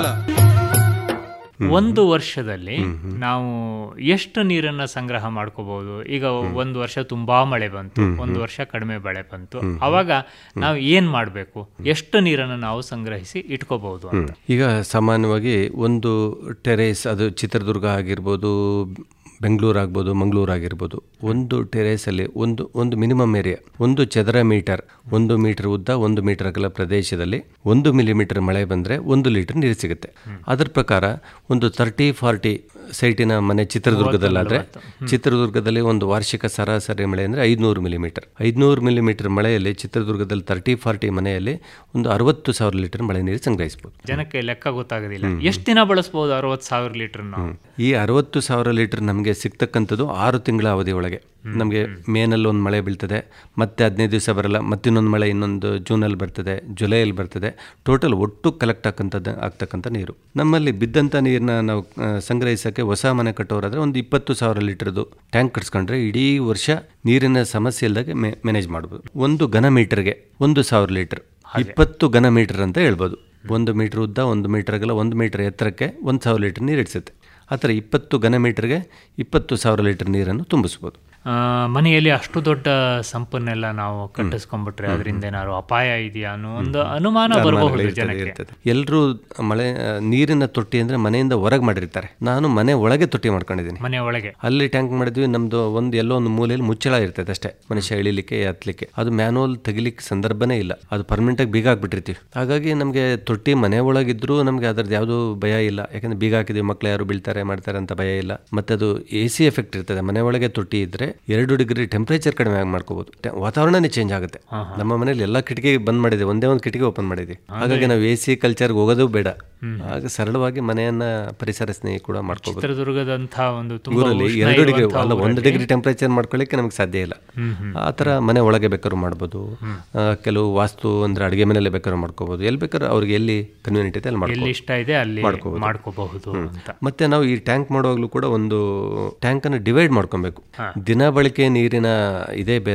[SPEAKER 2] ಒಂದು ವರ್ಷದಲ್ಲಿ ನಾವು ಎಷ್ಟು ನೀರನ್ನ ಸಂಗ್ರಹ ಮಾಡ್ಕೋಬಹುದು ಈಗ ಒಂದು ವರ್ಷ ತುಂಬಾ ಮಳೆ ಬಂತು ಒಂದು ವರ್ಷ ಕಡಿಮೆ ಮಳೆ ಬಂತು ಅವಾಗ ನಾವು ಏನ್ ಮಾಡ್ಬೇಕು ಎಷ್ಟು ನೀರನ್ನು ನಾವು ಸಂಗ್ರಹಿಸಿ ಇಟ್ಕೋಬಹುದು ಅಂತ
[SPEAKER 5] ಈಗ ಸಾಮಾನ್ಯವಾಗಿ ಒಂದು ಟೆರೇಸ್ ಅದು ಚಿತ್ರದುರ್ಗ ಆಗಿರ್ಬೋದು ಬೆಂಗಳೂರು ಆಗ್ಬೋದು ಮಂಗಳೂರು ಆಗಿರ್ಬೋದು ಒಂದು ಟೆರೇಸಲ್ಲಿ ಒಂದು ಒಂದು ಮಿನಿಮಮ್ ಏರಿಯಾ ಒಂದು ಚದರ ಮೀಟರ್ ಒಂದು ಮೀಟರ್ ಉದ್ದ ಒಂದು ಮೀಟರ್ ಅಗಲ ಪ್ರದೇಶದಲ್ಲಿ ಒಂದು ಮಿಲಿಮೀಟರ್ ಮಳೆ ಬಂದರೆ ಒಂದು ಲೀಟರ್ ನೀರು ಸಿಗುತ್ತೆ ಅದರ ಪ್ರಕಾರ ಒಂದು ತರ್ಟಿ ಫಾರ್ಟಿ ಸೈಟಿನ ಮನೆ ಚಿತ್ರದುರ್ಗದಲ್ಲಾದರೆ ಚಿತ್ರದುರ್ಗದಲ್ಲಿ ಒಂದು ವಾರ್ಷಿಕ ಸರಾಸರಿ ಮಳೆ ಅಂದರೆ ಐದುನೂರು ಮಿಲಿಮೀಟರ್ ಐದುನೂರು ಮಿಲಿಮೀಟರ್ ಮಳೆಯಲ್ಲಿ ಚಿತ್ರದುರ್ಗದಲ್ಲಿ ತರ್ಟಿ ಫಾರ್ಟಿ ಮನೆಯಲ್ಲಿ ಒಂದು ಅರವತ್ತು ಸಾವಿರ ಲೀಟರ್ ಮಳೆ ನೀರು ಸಂಗ್ರಹಿಸ್ಬೋದು
[SPEAKER 2] ಜನಕ್ಕೆ ಲೆಕ್ಕ ಗೊತ್ತಾಗೋದಿಲ್ಲ ಎಷ್ಟು ದಿನ ಬಳಸಬಹುದು ಅರವತ್ತು ಸಾವಿರ ಲೀಟರ್ ನಾವು
[SPEAKER 5] ಈ ಅರವತ್ತು ಸಾವಿರ ಲೀಟರ್ ನಮಗೆ ಸಿಗ್ತಕ್ಕಂಥದ್ದು ಆರು ತಿಂಗಳ ಅವಧಿ ಒಳಗೆ ನಮಗೆ ಮೇನಲ್ಲಿ ಒಂದು ಮಳೆ ಬೀಳ್ತದೆ ಮತ್ತೆ ಹದಿನೈದು ದಿವಸ ಬರಲ್ಲ ಮತ್ತಿನ್ನೊಂದು ಮಳೆ ಇನ್ನೊಂದು ಜೂನಲ್ಲಿ ಬರ್ತದೆ ಜುಲೈಯಲ್ಲಿ ಬರ್ತದೆ ಟೋಟಲ್ ಒಟ್ಟು ಕಲೆಕ್ಟ್ ಆಗ್ತಕ್ಕಂಥದ್ದು ಆಗ್ತಕ್ಕಂಥ ನೀರು ನಮ್ಮಲ್ಲಿ ಬಿದ್ದಂಥ ನೀರನ್ನ ನಾವು ಆ, ಸಂಗ್ರಹಿಸೋಕ್ಕೆ ಹೊಸ ಮನೆ ಕಟ್ಟೋರಾದ್ರೆ ಒಂದು ಇಪ್ಪತ್ತು ಸಾವಿರ ಲೀಟರ್ದು ಟ್ಯಾಂಕ್ ಕಟ್ಸ್ಕೊಂಡ್ರೆ ಇಡೀ ವರ್ಷ ನೀರಿನ ಸಮಸ್ಯೆ ಇಲ್ಲದಾಗೆ ಮ್ಯಾನೇಜ್ ಮಾಡ್ಬೋದು ಒಂದು ಘನ ಮೀಟರ್ಗೆ ಒಂದು ಸಾವಿರ ಲೀಟರ್ ಇಪ್ಪತ್ತು ಘನ ಮೀಟರ್ ಅಂತ ಹೇಳ್ಬೋದು ಒಂದು ಮೀಟರ್ ಉದ್ದ ಒಂದು ಮೀಟರ್ ಅಗಲ ಒಂದು ಮೀಟರ್ ಎತ್ತರಕ್ಕೆ ಒಂದು ಸಾವಿರ ಲೀಟರ್ ನೀರು ಇಡಿಸುತ್ತೆ ಆ ಥರ ಇಪ್ಪತ್ತು ಘನ ಮೀಟರ್ಗೆ ಇಪ್ಪತ್ತು ಸಾವಿರ ಲೀಟರ್ ನೀರನ್ನು ತುಂಬಿಸ್ಬೋದು
[SPEAKER 2] ಆ, ಮನೆಯಲ್ಲಿ ಅಷ್ಟು ದೊಡ್ಡ ಸಂಪನ್ನೆಲ್ಲ ನಾವು ಕಟ್ಟಿಸ್ಕೊಂಡ್ಬಿಟ್ರೆ ಅದರಿಂದ ಏನಾದ್ರು ಅಪಾಯ ಇದೆಯಾ ಅನ್ನೋ ಒಂದು ಅನುಮಾನ ಬರಬಹುದು ಜನಕ್ಕೆ
[SPEAKER 5] ಎಲ್ಲರೂ ಮಳೆ ಆ, ನೀರಿನ ತೊಟ್ಟಿ ಅಂದರೆ ಮನೆಯಿಂದ ಹೊರಗೆ ಮಾಡಿರ್ತಾರೆ ನಾನು ಮನೆ ಒಳಗೆ ತೊಟ್ಟಿ ಮಾಡ್ಕೊಂಡಿದ್ದೀನಿ
[SPEAKER 2] ಮನೆ ಒಳಗೆ
[SPEAKER 5] ಅಲ್ಲಿ ಟ್ಯಾಂಕ್ ಮಾಡಿದ್ವಿ ನಮ್ದು ಒಂದು ಎಲ್ಲೋ ಒಂದು ಮೂಲೆಯಲ್ಲಿ ಮುಚ್ಚಳ ಇರ್ತದೆ ಅಷ್ಟೇ ಮನುಷ್ಯ ಇಳಿಲಿಕ್ಕೆ ಹತ್ಲಿಕ್ಕೆ ಅದು ಮ್ಯಾನುವಲ್ ತೆಗಿಲಿಕ್ಕೆ ಸಂದರ್ಭನೇ ಇಲ್ಲ ಅದು ಪರ್ಮನೆಂಟ್ ಆಗಿ ಬೀಗ ಹಾಕ್ಬಿಟ್ಟಿರ್ತೀವಿ ಹಾಗಾಗಿ ನಮಗೆ ತೊಟ್ಟಿ ಮನೆ ಒಳಗಿದ್ರೂ ನಮಗೆ ಅದ್ರದ್ದು ಯಾವುದು ಭಯ ಇಲ್ಲ ಯಾಕಂದ್ರೆ ಬೀಗ ಹಾಕಿದ್ವಿ ಮಕ್ಳು ಯಾರು ಬೀಳ್ತಾರೆ ಮಾಡ್ತಾರೆ ಅಂತ ಭಯ ಇಲ್ಲ ಮತ್ತೆ ಅದು ಎ ಸಿ ಎಫೆಕ್ಟ್ ಇರ್ತದೆ ಮನೆ ಒಳಗೆ ತೊಟ್ಟಿ ಇದ್ರೆ ಎರಡು ಡಿಗ್ರಿ ಟೆಂಪರೇಚರ್ ಕಡಿಮೆ ಆಗಿ ಮಾಡ್ಕೋಬಹುದು ಟೆ- ವಾತಾವರಣನೇ ಚೇಂಜ್ ಆಗುತ್ತೆ ನಮ್ಮ ಮನೇಲಿ ಎಲ್ಲ ಕಿಟಕಿ ಬಂದ್ ಮಾಡಿದೆ ಒಂದೇ ಒಂದು ಕಿಟಕಿ ಓಪನ್ ಮಾಡಿದ್ವಿ ಹಾಗಾಗಿ ನಾವು ಎ ಸಿ ಕಲ್ಚರ್ಗೆ ಹೋಗೋದು ಬೇಡ ಹಾಗೆ ಸರಳವಾಗಿ ಮನೆಯನ್ನ ಪರಿಸರ ಸ್ನೇಹಿ ಕೂಡ ಮಾಡ್ಕೋಬಹುದು
[SPEAKER 2] ಚಿತ್ರದುರ್ಗದಂಥ ಒಂದು ತುಂಬಾ
[SPEAKER 5] ಊರಲ್ಲಿ
[SPEAKER 2] ಉಷ್ಣ
[SPEAKER 5] ಎರಡು ಡಿಗ್ರಿ
[SPEAKER 2] ಇರುವಂಥ
[SPEAKER 5] ಅಲ್ಲ ಒಂದು
[SPEAKER 2] ಊರಲ್ಲಿ
[SPEAKER 5] ಡಿಗ್ರಿ ಟೆಂಪರೇಚರ್ ಮಾಡ್ಕೊಳ್ಳಿಕ್ಕೆ ನಮಗೆ ಸಾಧ್ಯ ಇಲ್ಲ ಆ ಥರ ಮನೆ ಒಳಗೆ ಬೇಕಾದ್ರೂ ಮಾಡ್ಬೋದು ಆ, ಕೆಲವು ವಾಸ್ತು ಅಂದ್ರೆ ಅಡುಗೆ ಮನೆಯಲ್ಲೇ ಬೇಕಾದ್ರೂ ಮಾಡ್ಕೋಬಹುದು ಎಲ್ಲಿ ಬೇಕಾದ್ರೂ ಅವ್ರಿಗೆ ಎಲ್ಲಿ ಕನ್ವೀನಿಯಂಟ್ ಇದೆ ಅಲ್ಲಿ
[SPEAKER 2] ಎಲ್ಲಿ
[SPEAKER 5] ಮಾಡ್ಕೋಬಹುದು
[SPEAKER 2] ಇಷ್ಟ ಇದೆ ಅಲ್ಲಿ
[SPEAKER 5] ಮಾಡ್ಕೋಬಹುದು.
[SPEAKER 2] ಮಾಡ್ಕೋಬಹುದು ಅಂತ
[SPEAKER 5] ಮತ್ತೆ ನಾವು ಈ ಟ್ಯಾಂಕ್ ಮಾಡುವಾಗಲೂ ಕೂಡ ಒಂದು ಟ್ಯಾಂಕ್ ಅನ್ನು ಡಿವೈಡ್ ಮಾಡ್ಕೊಬೇಕು ದಿನ ಬಳಕೆ ನೀರಿನ ಇದೇ ಬೇರೆ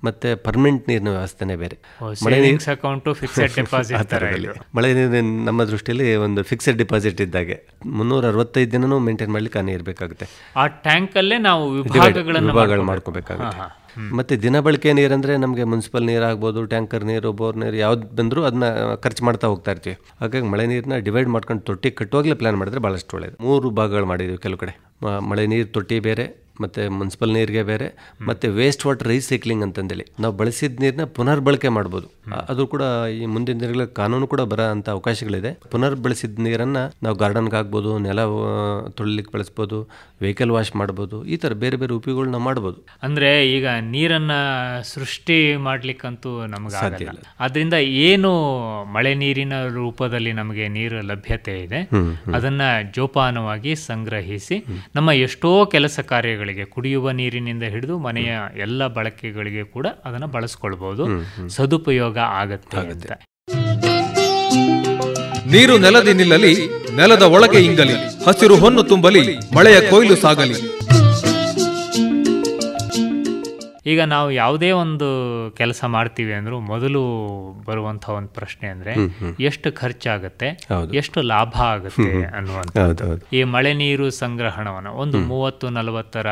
[SPEAKER 5] ಮತ್ತೆ ಪರ್ಮನೆಂಟ್ ನೀರಿನ ವ್ಯವಸ್ಥೆನೇ ಬೇರೆ
[SPEAKER 2] ಸೇವಿಂಗ್ಸ್ ಅಕೌಂಟ್ ಫಿಕ್ಸೆಡ್ ಡೆಪಾಸಿಟ್
[SPEAKER 5] ಆ
[SPEAKER 2] ತರ
[SPEAKER 5] ಥರದಲ್ಲಿ.
[SPEAKER 2] ಇದು
[SPEAKER 5] ಮಳೆ ನೀರು ನಮ್ಮ ದೃಷ್ಟಿಯಲ್ಲಿ ಒಂದು ಫಿಕ್ಸೆಡ್ ಡಿಪಾಸಿಟ್ ಇದ್ದಾಗೆ ಮುನ್ನೂರ ಅರವತ್ತೈದು ದಿನನೂ ಮೇಂಟೈನ್ ಮಾಡ್ಲಿಕ್ಕೆ ಆ ನೀರು ಬೇಕಾಗುತ್ತೆ
[SPEAKER 2] ಆ ಟ್ಯಾಂಕ್ ಅಲ್ಲೇ ನಾವು ವಿಭಾಗಗಳನ್ನು
[SPEAKER 5] ವಿಭಾಗಗಳು
[SPEAKER 2] ಮಾಡ್ಕೊಬೇಕು.
[SPEAKER 5] ಮಾಡ್ಕೋಬೇಕಾಗುತ್ತೆ
[SPEAKER 2] ಹಾ, ಹಾ.
[SPEAKER 5] ಮತ್ತೆ ದಿನ ಬಳಕೆ ನೀರಂದ್ರೆ ನಮಗೆ ಮುನ್ಸಿಪಲ್ ನೀರು ಆಗ್ಬೋದು ಟ್ಯಾಂಕರ್ ನೀರು ಬೋರ್ ನೀರು ಯಾವ್ದು ಬಂದರೂ ಅದನ್ನ ಖರ್ಚು ಮಾಡ್ತಾ ಹೋಗ್ತಾ ಇರ್ತೀವಿ ಹಾಗಾಗಿ ಮಳೆ ನೀರನ್ನ ಡಿವೈಡ್ ಮಾಡ್ಕೊಂಡು ತೊಟ್ಟಿ ಕಟ್ಟುವಾಗಲೇ ಪ್ಲಾನ್ ಮಾಡಿದ್ರೆ ಭಾಳಷ್ಟು ಒಳ್ಳೇದು ಮೂರು ಭಾಗಗಳು ಮಾಡಿದ್ದೀವಿ ಕೆಲವು ಕಡೆ ಮ- ಮಳೆ ನೀರು ತೊಟ್ಟಿ ಬೇರೆ ಮತ್ತು ಮುನ್ಸಿಪಲ್ ನೀರಿಗೆ ಬೇರೆ ಮತ್ತು ವೇಸ್ಟ್ ವಾಟರ್ ರೀಸೈಕ್ಲಿಂಗ್ ಅಂತಂದೇಳಿ ನಾವು ಬಳಸಿದ ನೀರನ್ನ ಪುನರ್ ಬಳಕೆ ಮಾಡ್ಬೋದು ಆ- ಅದು ಕೂಡ ಈ ಮುಂದಿನ ದಿನಗಳ ಕಾನೂನು ಕೂಡ ಬರೋ ಅಂತ ಅವಕಾಶಗಳಿದೆ ಪುನರ್ ಬಳಸಿದ ನೀರನ್ನು ನಾವು ಗಾರ್ಡನ್ಗೆ ಹಾಕ್ಬೋದು ನೆಲ ಆ, ತೊಳಿಲಿಕ್ಕೆ ಬಳಸ್ಬೋದು ವೆಹಿಕಲ್ ವಾಶ್ ಮಾಡ್ಬೋದು ಈ ಥರ ಬೇರೆ ಬೇರೆ ಉಪಯೋಗಗಳನ್ನ ಮಾಡ್ಬೋದು
[SPEAKER 2] ಅಂದ್ರೆ ಈಗ ನೀರನ್ನ ಸೃಷ್ಟಿ ಮಾಡ್ಲಿಕ್ಕಂತೂ ನಮ್ಗೆ ಆಗಲ್ಲ ಅದರಿಂದ ಏನು ಮಳೆ ನೀರಿನ ರೂಪದಲ್ಲಿ ನಮಗೆ ನೀರು ಲಭ್ಯತೆ ಇದೆ ಅದನ್ನ ಜೋಪಾನವಾಗಿ ಸಂಗ್ರಹಿಸಿ ನಮ್ಮ ಎಷ್ಟೋ ಕೆಲಸ ಕಾರ್ಯಗಳಿಗೆ ಕುಡಿಯುವ ನೀರಿನಿಂದ ಹಿಡಿದು ಮನೆಯ ಎಲ್ಲ ಬಳಕೆಗಳಿಗೆ ಕೂಡ ಅದನ್ನ ಬಳಸ್ಕೊಳ್ಬಹುದು ಸದುಪಯೋಗ ಆಗತ್ತೆ ಅಂತ
[SPEAKER 6] ನೀರು ನೆಲದಿ ನಿಲ್ಲಲಿ ನೆಲದ ಒಳಗೆ ಇಂಗಲಿ ಹಸಿರು ಹೊನ್ನು ತುಂಬಲಿ ಮಳೆಯ ಕೊಯ್ಲು ಸಾಗಲಿ
[SPEAKER 2] ಈಗ ನಾವು ಯಾವುದೇ ಒಂದು ಕೆಲಸ ಮಾಡ್ತೀವಿ ಅಂದ್ರೂ ಮೊದಲು ಬರುವಂತ ಒಂದು ಪ್ರಶ್ನೆ ಅಂದ್ರೆ ಎಷ್ಟು ಖರ್ಚಾಗತ್ತೆ
[SPEAKER 5] ಹೌದು.
[SPEAKER 2] ಎಷ್ಟು ಲಾಭ ಆಗುತ್ತೆ ಅನ್ನುವಂಥ
[SPEAKER 5] ಹೌದು ಹೌದು
[SPEAKER 2] ಈ ಮಳೆ ನೀರು ಸಂಗ್ರಹಣವನ್ನ ಒಂದು ಮೂವತ್ತು ನಲವತ್ತರ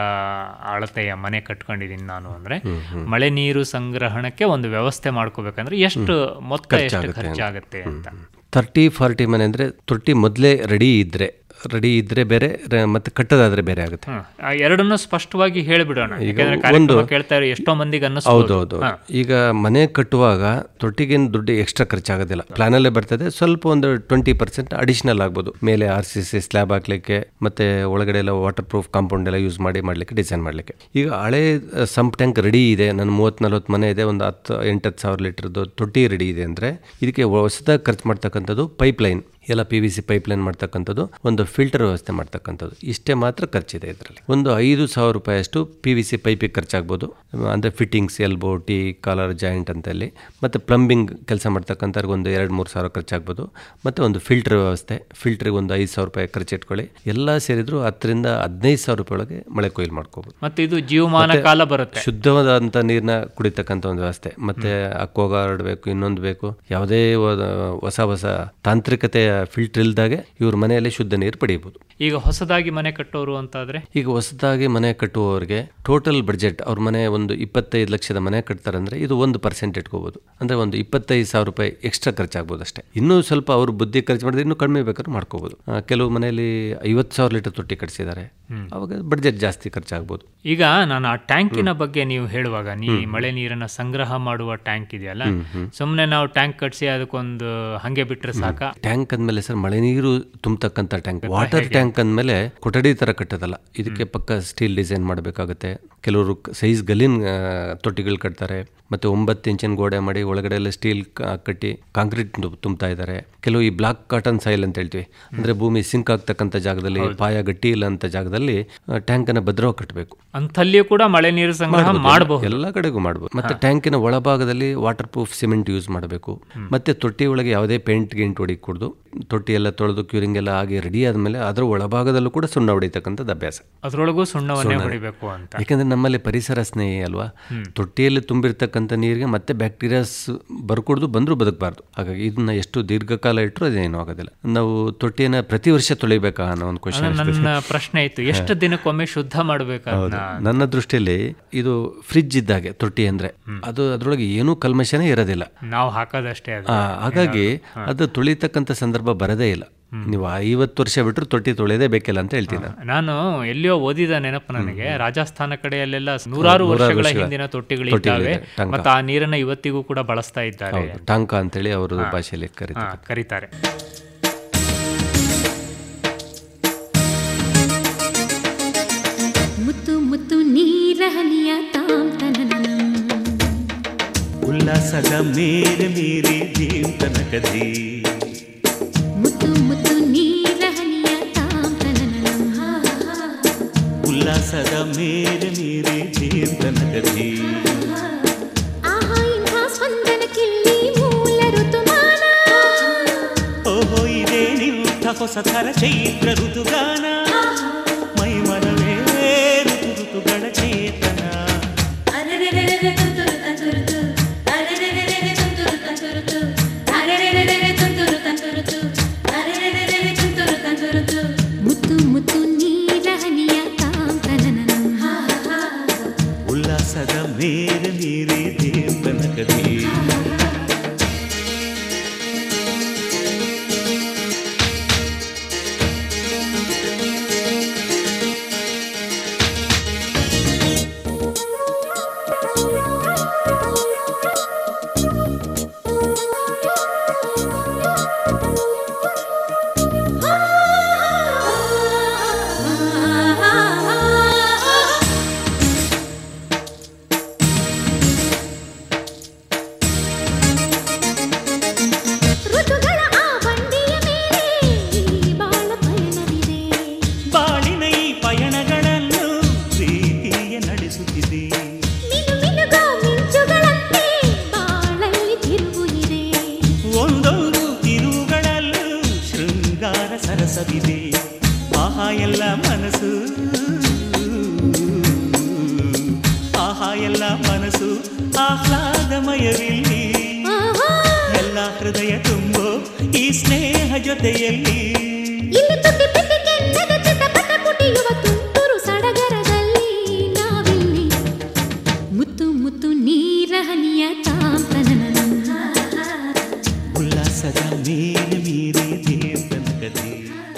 [SPEAKER 2] ಅಳತೆಯ ಮನೆ ಕಟ್ಕೊಂಡಿದ್ದೀನಿ ನಾನು ಅಂದ್ರೆ ಮಳೆ ನೀರು ಸಂಗ್ರಹಣಕ್ಕೆ ಒಂದು ವ್ಯವಸ್ಥೆ ಮಾಡ್ಕೋಬೇಕಂದ್ರೆ ಎಷ್ಟು ಮೊತ್ತ ಎಷ್ಟು ಖರ್ಚಾಗತ್ತೆ ಅಂತ
[SPEAKER 5] ತರ್ಟಿ ಫಾರ್ಟಿ ಮನೆ ಅಂದರೆ ತೊಟ್ಟಿ ಮೊದಲೇ ರೆಡಿ ಇದ್ದರೆ ರೆಡಿ ಇದ್ದರೆ ಬೇರೆ ರ- ಮತ್ತೆ ಕಟ್ಟೋದಾದ್ರೆ ಬೇರೆ ಆಗುತ್ತೆ
[SPEAKER 2] ಹ್ಮ್. ಆ ಎರಡನ್ನೂ ಸ್ಪಷ್ಟವಾಗಿ ಹೇಳ್ಬಿಡೋಣ
[SPEAKER 5] ಈಗ
[SPEAKER 2] ಯಾಕಂದ್ರೆ
[SPEAKER 5] ಒಂದು-
[SPEAKER 2] ಕಾರ್ಯಕ್ರಮ ಕೇಳ್ತಾ ಇರೋ ಎಷ್ಟೋ ಮಂದಿಗೆ
[SPEAKER 5] ಹೌದು
[SPEAKER 2] ಅನ್ನಿಸ್ಬೋದು
[SPEAKER 5] ಹೌದು ಈಗ ಮನೆ ಕಟ್ಟುವಾಗ ತೊಟ್ಟಿಗೇನು ದುಡ್ಡು ಎಕ್ಸ್ಟ್ರಾ ಖರ್ಚಾಗೋದಿಲ್ಲ ಪ್ಲಾನಲ್ಲೇ ಬರ್ತದೆ ಸ್ವಲ್ಪ ಒಂದು ಟ್ವೆಂಟಿ ಪರ್ಸೆಂಟ್ ಅಡಿಷನಲ್ ಆಗ್ಬೋದು ಮೇಲೆ ಆರ್ ಸಿ ಸಿ ಸ್ಲ್ಯಾಬ್ ಹಾಕ್ಲಿಕ್ಕೆ ಮತ್ತೆ ಒಳಗಡೆ ಎಲ್ಲ ವಾಟರ್ ಪ್ರೂಫ್ ಕಾಂಪೌಂಡ್ ಎಲ್ಲ ಯೂಸ್ ಮಾಡಿ ಮಾಡಲಿಕ್ಕೆ ಡಿಸೈನ್ ಮಾಡಲಿಕ್ಕೆ ಈಗ ಹಳೆ ಸಂಪ್ ಟ್ಯಾಂಕ್ ರೆಡಿ ಇದೆ ನನ್ನ ಮೂವತ್ತು ನಲ್ವತ್ತು ಮನೆ ಇದೆ ಒಂದು ಹತ್ತು ಎಂಟು ಹತ್ತು ಸಾವಿರ ಲೀಟರ್ದು ತೊಟ್ಟಿ ರೆಡಿ ಇದೆ ಅಂದರೆ ಇದಕ್ಕೆ ಹೊಸದಾಗಿ ಖರ್ಚು ಮಾಡ್ತಕ್ಕಂಥದ್ದು ಪೈಪ್ ಲೈನ್ ಎಲ್ಲ P V C pipe line ಮಾಡ್ತಕ್ಕಂಥದ್ದು ಒಂದು ಫಿಲ್ಟರ್ ವ್ಯವಸ್ಥೆ ಮಾಡ್ತಕ್ಕಂಥದ್ದು ಇಷ್ಟೇ ಮಾತ್ರ ಖರ್ಚಿದೆ ಇದರಲ್ಲಿ ಒಂದು ಐದು ಸಾವಿರ ರೂಪಾಯಿಯಷ್ಟು ಪಿ ವಿ ಸಿ ಪೈಪಿಗೆ ಖರ್ಚಾಗ್ಬೋದು ಅಂದರೆ fittings elbow tee collar joint ಅಂತಲ್ಲಿ ಮತ್ತು ಪ್ಲಂಬಿಂಗ್ ಕೆಲಸ ಮಾಡ್ತಕ್ಕಂಥವ್ರಿಗೆ ಒಂದು ಎರಡು ಮೂರು ಸಾವಿರ ಖರ್ಚಾಗ್ಬೋದು ಮತ್ತು ಒಂದು ಫಿಲ್ಟರ್ ವ್ಯವಸ್ಥೆ ಫಿಲ್ಟ್ರಿಗೆ ಒಂದು ಐದು ಸಾವಿರ ರೂಪಾಯಿ ಖರ್ಚು ಇಟ್ಕೊಳ್ಳಿ ಎಲ್ಲ ಸೇರಿದ್ರು ಹತ್ತರಿಂದ ಹದಿನೈದು ಸಾವಿರ ರೂಪಾಯಿ ಒಳಗೆ ಮಳೆ ಕೊಯ್ಲು ಮಾಡ್ಕೋಬೋದು
[SPEAKER 2] ಮತ್ತೆ ಇದು ಜೀವಮಾನ ಕಾಲ ಬರುತ್ತೆ
[SPEAKER 5] ಶುದ್ಧವಾದಂಥ ನೀರನ್ನ ಕುಡಿತಕ್ಕಂಥ ಒಂದು ವ್ಯವಸ್ಥೆ ಮತ್ತೆ ಅಕ್ವಾಗಾರ್ಡ್ ಬೇಕು ಇನ್ನೊಂದು ಬೇಕು ಯಾವುದೇ ವ- ಹೊಸ ಹೊಸ ತಾಂತ್ರಿಕತೆಯ ಫಿಲ್ಟರ್ ಇಲ್ದಾಗೆ ಇವ್ರ ಮನೆಯಲ್ಲಿ ಶುದ್ಧ ನೀರು ಪಡೆಯಬಹುದು
[SPEAKER 2] ಈಗ ಹೊಸದಾಗಿ ಮನೆ ಕಟ್ಟೋರು ಅಂತಾದ್ರೆ
[SPEAKER 5] ಈಗ ಹೊಸದಾಗಿ ಮನೆ ಕಟ್ಟುವವರಿಗೆ ಟೋಟಲ್ ಬಡ್ಜೆಟ್ ಅವ್ರ ಮನೆ ಒಂದು ಇಪ್ಪತ್ತೈದು ಲಕ್ಷದ ಮನೆ ಕಟ್ತಾರಂದ್ರೆ ಇದು ಒಂದು ಪರ್ಸೆಂಟ್ ಇಟ್ಕೋಬಹುದು ಅಂದ್ರೆ ಒಂದು ಇಪ್ಪತ್ತೈದು ಸಾವಿರ ರೂಪಾಯಿ ಎಕ್ಸ್ಟ್ರಾ ಖರ್ಚಾಗ್ಬೋದು ಅಷ್ಟೇ ಇನ್ನೂ ಸ್ವಲ್ಪ ಅವರು ಬುದ್ಧಿ ಖರ್ಚು ಮಾಡಿದ್ರೆ ಇನ್ನೂ ಕಡಿಮೆ ಬೇಕಾದ್ರೂ ಮಾಡ್ಕೋಬಹುದು ಆ, ಕೆಲವು ಮನೆಯಲ್ಲಿ ಐವತ್ತು ಸಾವಿರ ಲೀಟರ್ ತೊಟ್ಟಿ ಕಟ್ಸಿದ್ದಾರೆ ಅವಾಗ ಬಡ್ಜೆಟ್ ಜಾಸ್ತಿ ಖರ್ಚಾಗ್ಬೋದು
[SPEAKER 2] ಈಗ ನಾನು ಆ ಟ್ಯಾಂಕಿನ ಬಗ್ಗೆ ನೀವು ಹೇಳುವಾಗ ನೀ ಮಳೆ ನೀರನ್ನ ಸಂಗ್ರಹ ಮಾಡುವ ಟ್ಯಾಂಕ್ ಇದೆಯಲ್ಲ ಸುಮ್ಮನೆ ನಾವು ಟ್ಯಾಂಕ್ ಕಟ್ಸಿ ಅದಕ್ಕೊಂದು ಹಂಗೆ ಬಿಟ್ರೆ ಸಾಕ
[SPEAKER 5] ಟ್ಯಾಂಕ್ ಅಂದ್ಮೇಲೆ ಸರ್ ಮಳೆ ನೀರು ತುಂಬತಕ್ಕಂಥ ಟ್ಯಾಂಕ್ ವಾಟರ್ ಟ್ಯಾಂಕ್ ಅಂದ್ಮೇಲೆ ಕೊಠಡಿ ತರ ಕಟ್ಟೋದಲ್ಲ ಇದಕ್ಕೆ ಪಕ್ಕ ಸ್ಟೀಲ್ ಡಿಸೈನ್ ಮಾಡಬೇಕಾಗುತ್ತೆ ಕೆಲವರು ಸೈಜ್ ಗಲಿನ್ ತೊಟ್ಟಿಗಳು ಕಟ್ತಾರೆ ಮತ್ತೆ ಒಂಬತ್ತು ಇಂಚಿನ ಗೋಡೆ ಮಾಡಿ ಒಳಗಡೆ ಎಲ್ಲ ಸ್ಟೀಲ್ ಕಟ್ಟಿ ಕಾಂಕ್ರೀಟ್ ತುಂಬ್ತಾ ಇದ್ದಾರೆ ಕೆಲವು ಈ ಬ್ಲಾಕ್ ಕಾಟನ್ ಸಾಯಿಲ್ ಅಂತ ಹೇಳ್ತೀವಿ ಅಂದ್ರೆ ಭೂಮಿ ಸಿಂಕ್ ಆಗ್ತಕ್ಕಂಥ ಜಾಗದಲ್ಲಿ ಪಾಯ ಗಟ್ಟಿ ಇಲ್ಲ ಅಂತ ಜಾಗದಲ್ಲಿ ಟ್ಯಾಂಕ್ ಅನ್ನ ಭದ್ರವಾಗಿ ಕಟ್ಟಬೇಕು
[SPEAKER 2] ಅಂತಲ್ಲಿಯೂ ಕೂಡ ಮಳೆ ನೀರು ಸಂಗ್ರಹ ಮಾಡಬಹುದು
[SPEAKER 5] ಎಲ್ಲ ಕಡೆಗೂ ಮಾಡಬಹುದು ಮತ್ತೆ ಟ್ಯಾಂಕಿನ ಒಳಭಾಗದಲ್ಲಿ ವಾಟರ್ ಪ್ರೂಫ್ ಸಿಮೆಂಟ್ ಯೂಸ್ ಮಾಡಬೇಕು ಮತ್ತೆ ತೊಟ್ಟಿ ಒಳಗೆ ಯಾವುದೇ ಪೇಂಟ್ ಗಿಂಟ್ ಹೊಡಿಕೂಡ್ದು ತೊಟ್ಟಿ ಎಲ್ಲ ತೊಳೆದು ಕ್ಯೂರಿಂಗ್ ಎಲ್ಲ ಆಗಿ ರೆಡಿ ಆದ್ಮೇಲೆ ಅದರ ಒಳಭಾಗದಲ್ಲೂ ಕೂಡ ಸುಣ್ಣ ಹೊಡಿತಕ್ಕಂಥದ್ದು ಅಭ್ಯಾಸ
[SPEAKER 2] ಅದ್ರೊಳಗೂ ಸುಣ್ಣವನ್ನೇ ಹೊಡಿಬೇಕು ಅಂತ
[SPEAKER 5] ಯಾಕಂದ್ರೆ ನಮ್ಮಲ್ಲಿ ಪರಿಸರ ಸ್ನೇಹಿ ಅಲ್ವಾ ತೊಟ್ಟಿಯಲ್ಲಿ ತುಂಬಿರ್ತಕ್ಕಂಥ ನೀರಿಗೆ ಮತ್ತೆ ಬ್ಯಾಕ್ಟೀರಿಯಾಸ್ ಬರ್ಕೊಡ್ದು ಬಂದರೂ ಬದುಕಬಾರ್ದು ಹಾಗಾಗಿ ಇದನ್ನ ಎಷ್ಟು ದೀರ್ಘಕಾಲ ಇಟ್ಟರು ಅದೇನು ಆಗೋದಿಲ್ಲ ನಾವು ತೊಟ್ಟಿಯನ್ನ ಪ್ರತಿ ವರ್ಷ ತೊಳಿಬೇಕಾ ಅನ್ನೋ ಒಂದು ಕ್ವಶನ್
[SPEAKER 2] ನನ್ನ ಪ್ರಶ್ನೆ ಇತ್ತು ಎಷ್ಟು ದಿನಕ್ಕೊಮ್ಮೆ ಶುದ್ಧ ಮಾಡ್ಬೇಕು ಅದನ್ನ
[SPEAKER 5] ನನ್ನ ದೃಷ್ಟಿಯಲ್ಲಿ ಇದು ಫ್ರಿಡ್ಜ್ ಇದ್ದಾಗೆ ತೊಟ್ಟಿ ಅಂದ್ರೆ ಅದು ಅದರೊಳಗೆ ಏನೂ ಕಲ್ಮಶನೇ ಇರೋದಿಲ್ಲ
[SPEAKER 2] ನಾವು ಹಾಕೋದಷ್ಟೇ ಅದು
[SPEAKER 5] ಆ, ಹಾಗಾಗಿ ಅದು ತೊಳಿತಕ್ಕಂಥ ಸಂದರ್ಭ ಬರದೇ ಇಲ್ಲ ನೀವು ಐವತ್ತು ವರ್ಷ ಬಿಟ್ಟರು ತೊಟ್ಟಿ ತೊಳೆಯದೇ ಬೇಕಿಲ್ಲ ಅಂತ ಹೇಳ್ತೀನಿ ನಾನು.
[SPEAKER 2] ನಾನು ಎಲ್ಲಿಯೋ ಓದಿದ ನೆನಪು ನನಗೆ ರಾಜಸ್ಥಾನ ಕಡೆಯಲ್ಲೆಲ್ಲ ನೂರಾರು ವರ್ಷಗಳ ಹಿಂದಿನ ತೊಟ್ಟಿಗಳಿದ್ದಾವೆ
[SPEAKER 5] ತೊಟ್ಟಿಗಳಿದೆ, ಟಂಕ.
[SPEAKER 2] ಮತ್ತು ಆ ನೀರನ್ನ ಇವತ್ತಿಗೂ ಕೂಡ ಬಳಸ್ತಾ ಇದ್ದಾರೆ
[SPEAKER 5] ಹೌದು ಟಾಂಕ ಅಂತೇಳಿ ಅವ್ರ ಭಾಷೆಯಲ್ಲಿ ಕರೀತಾರೆ
[SPEAKER 2] ಹಾ, ಕರೀತಾರೆ
[SPEAKER 7] ಮುತ್ತು ಮುತ್ತು ನೀರ ಹನಿಯ ತಾಮ್ ತನನನಂ.
[SPEAKER 8] ಉಲ್ಲಾಸದ ಮೇರೆ ಮೀರಿ ಜೀವನಕದಿ
[SPEAKER 7] ಮುತ್ತು ಮುತ್ತು ನೀರ ಹನಿಯ ತಾಮ್ ತನನನಂ. ಹಾ, ಹಾ,
[SPEAKER 8] ಉಲ್ಲಾಸದ ಮೇರೆ ಮೀರಿ ಜೀವನಕದಿ
[SPEAKER 7] ಆಹಾ ಇಂಥ ಸ್ಪಂದನಕ್ಕಿಲ್ಲಿ ಮೂಲ ಋತುಮಾನ
[SPEAKER 8] ಓಹೋ ಇದೇ ನಿಂತ ಹೊಸ ಥರ ಚೈತ್ರ ಋತುಗಾನ ಮೈ ಮನವೇ ಋತು ಋತುಗಳ ಚೇತನ
[SPEAKER 7] ಅರೆರೆರೆರೆ ತುತು ತುತು
[SPEAKER 8] ಮೇರೆ ಮೇರೆ ದೇವನ ಕಥೆ
[SPEAKER 7] ಋತುಗಳ ಆ ಬಂಡಿಯ ಮೇಲೆ ಈ ಬಾಳ ಪಯಣವಿದೆ
[SPEAKER 8] ಬಾಳಿನ ಈ ಪಯಣಗಳನ್ನು ಪ್ರೀತಿಯ ನಡೆಸುತ್ತಿದೆ
[SPEAKER 7] ಮಿನು ಮಿನುಗೋ ಮಿಂಚುಗಳಂತೆ ಬಾಳಲ್ಲಿ ತಿರುವು ಇದೆ
[SPEAKER 8] ಒಂದೊಂದು ತಿರುವುಗಳಲ್ಲೂ ಶೃಂಗಾರ ಸರಸವಿದೆ ಆಹಾ ಎಲ್ಲ ಮನಸ್ಸು ಆಹಾ ಎಲ್ಲ ಮನಸ್ಸು ಆಹ್ಲಾದಮಯವಿಲ್ಲಿ
[SPEAKER 7] ಆಹಾ
[SPEAKER 8] ಎಲ್ಲ ಹೃದಯ ತುಂಬೋ ಈ ಸ್ನೇಹ ಜೊತೆಯಲ್ಲಿ
[SPEAKER 7] ಇಲ್ಲಿ ತುಟಿ ಪಿಟಿ ಕೆನ್ನದ ಚಿಟಪಟ ಪುಟಿಯುವ ತುಂತುರು ಸಡಗರದಲ್ಲಿ ನಾವಿಲ್ಲಿ ಮುತ್ತು ಮುತ್ತು ನೀರ ಹನಿಯ ಚಾಂತನನ
[SPEAKER 8] ಉಲ್ಲಾಸದ ಮೇಲೆ ಮೀರಿ ದೇವನ ಕಥೆ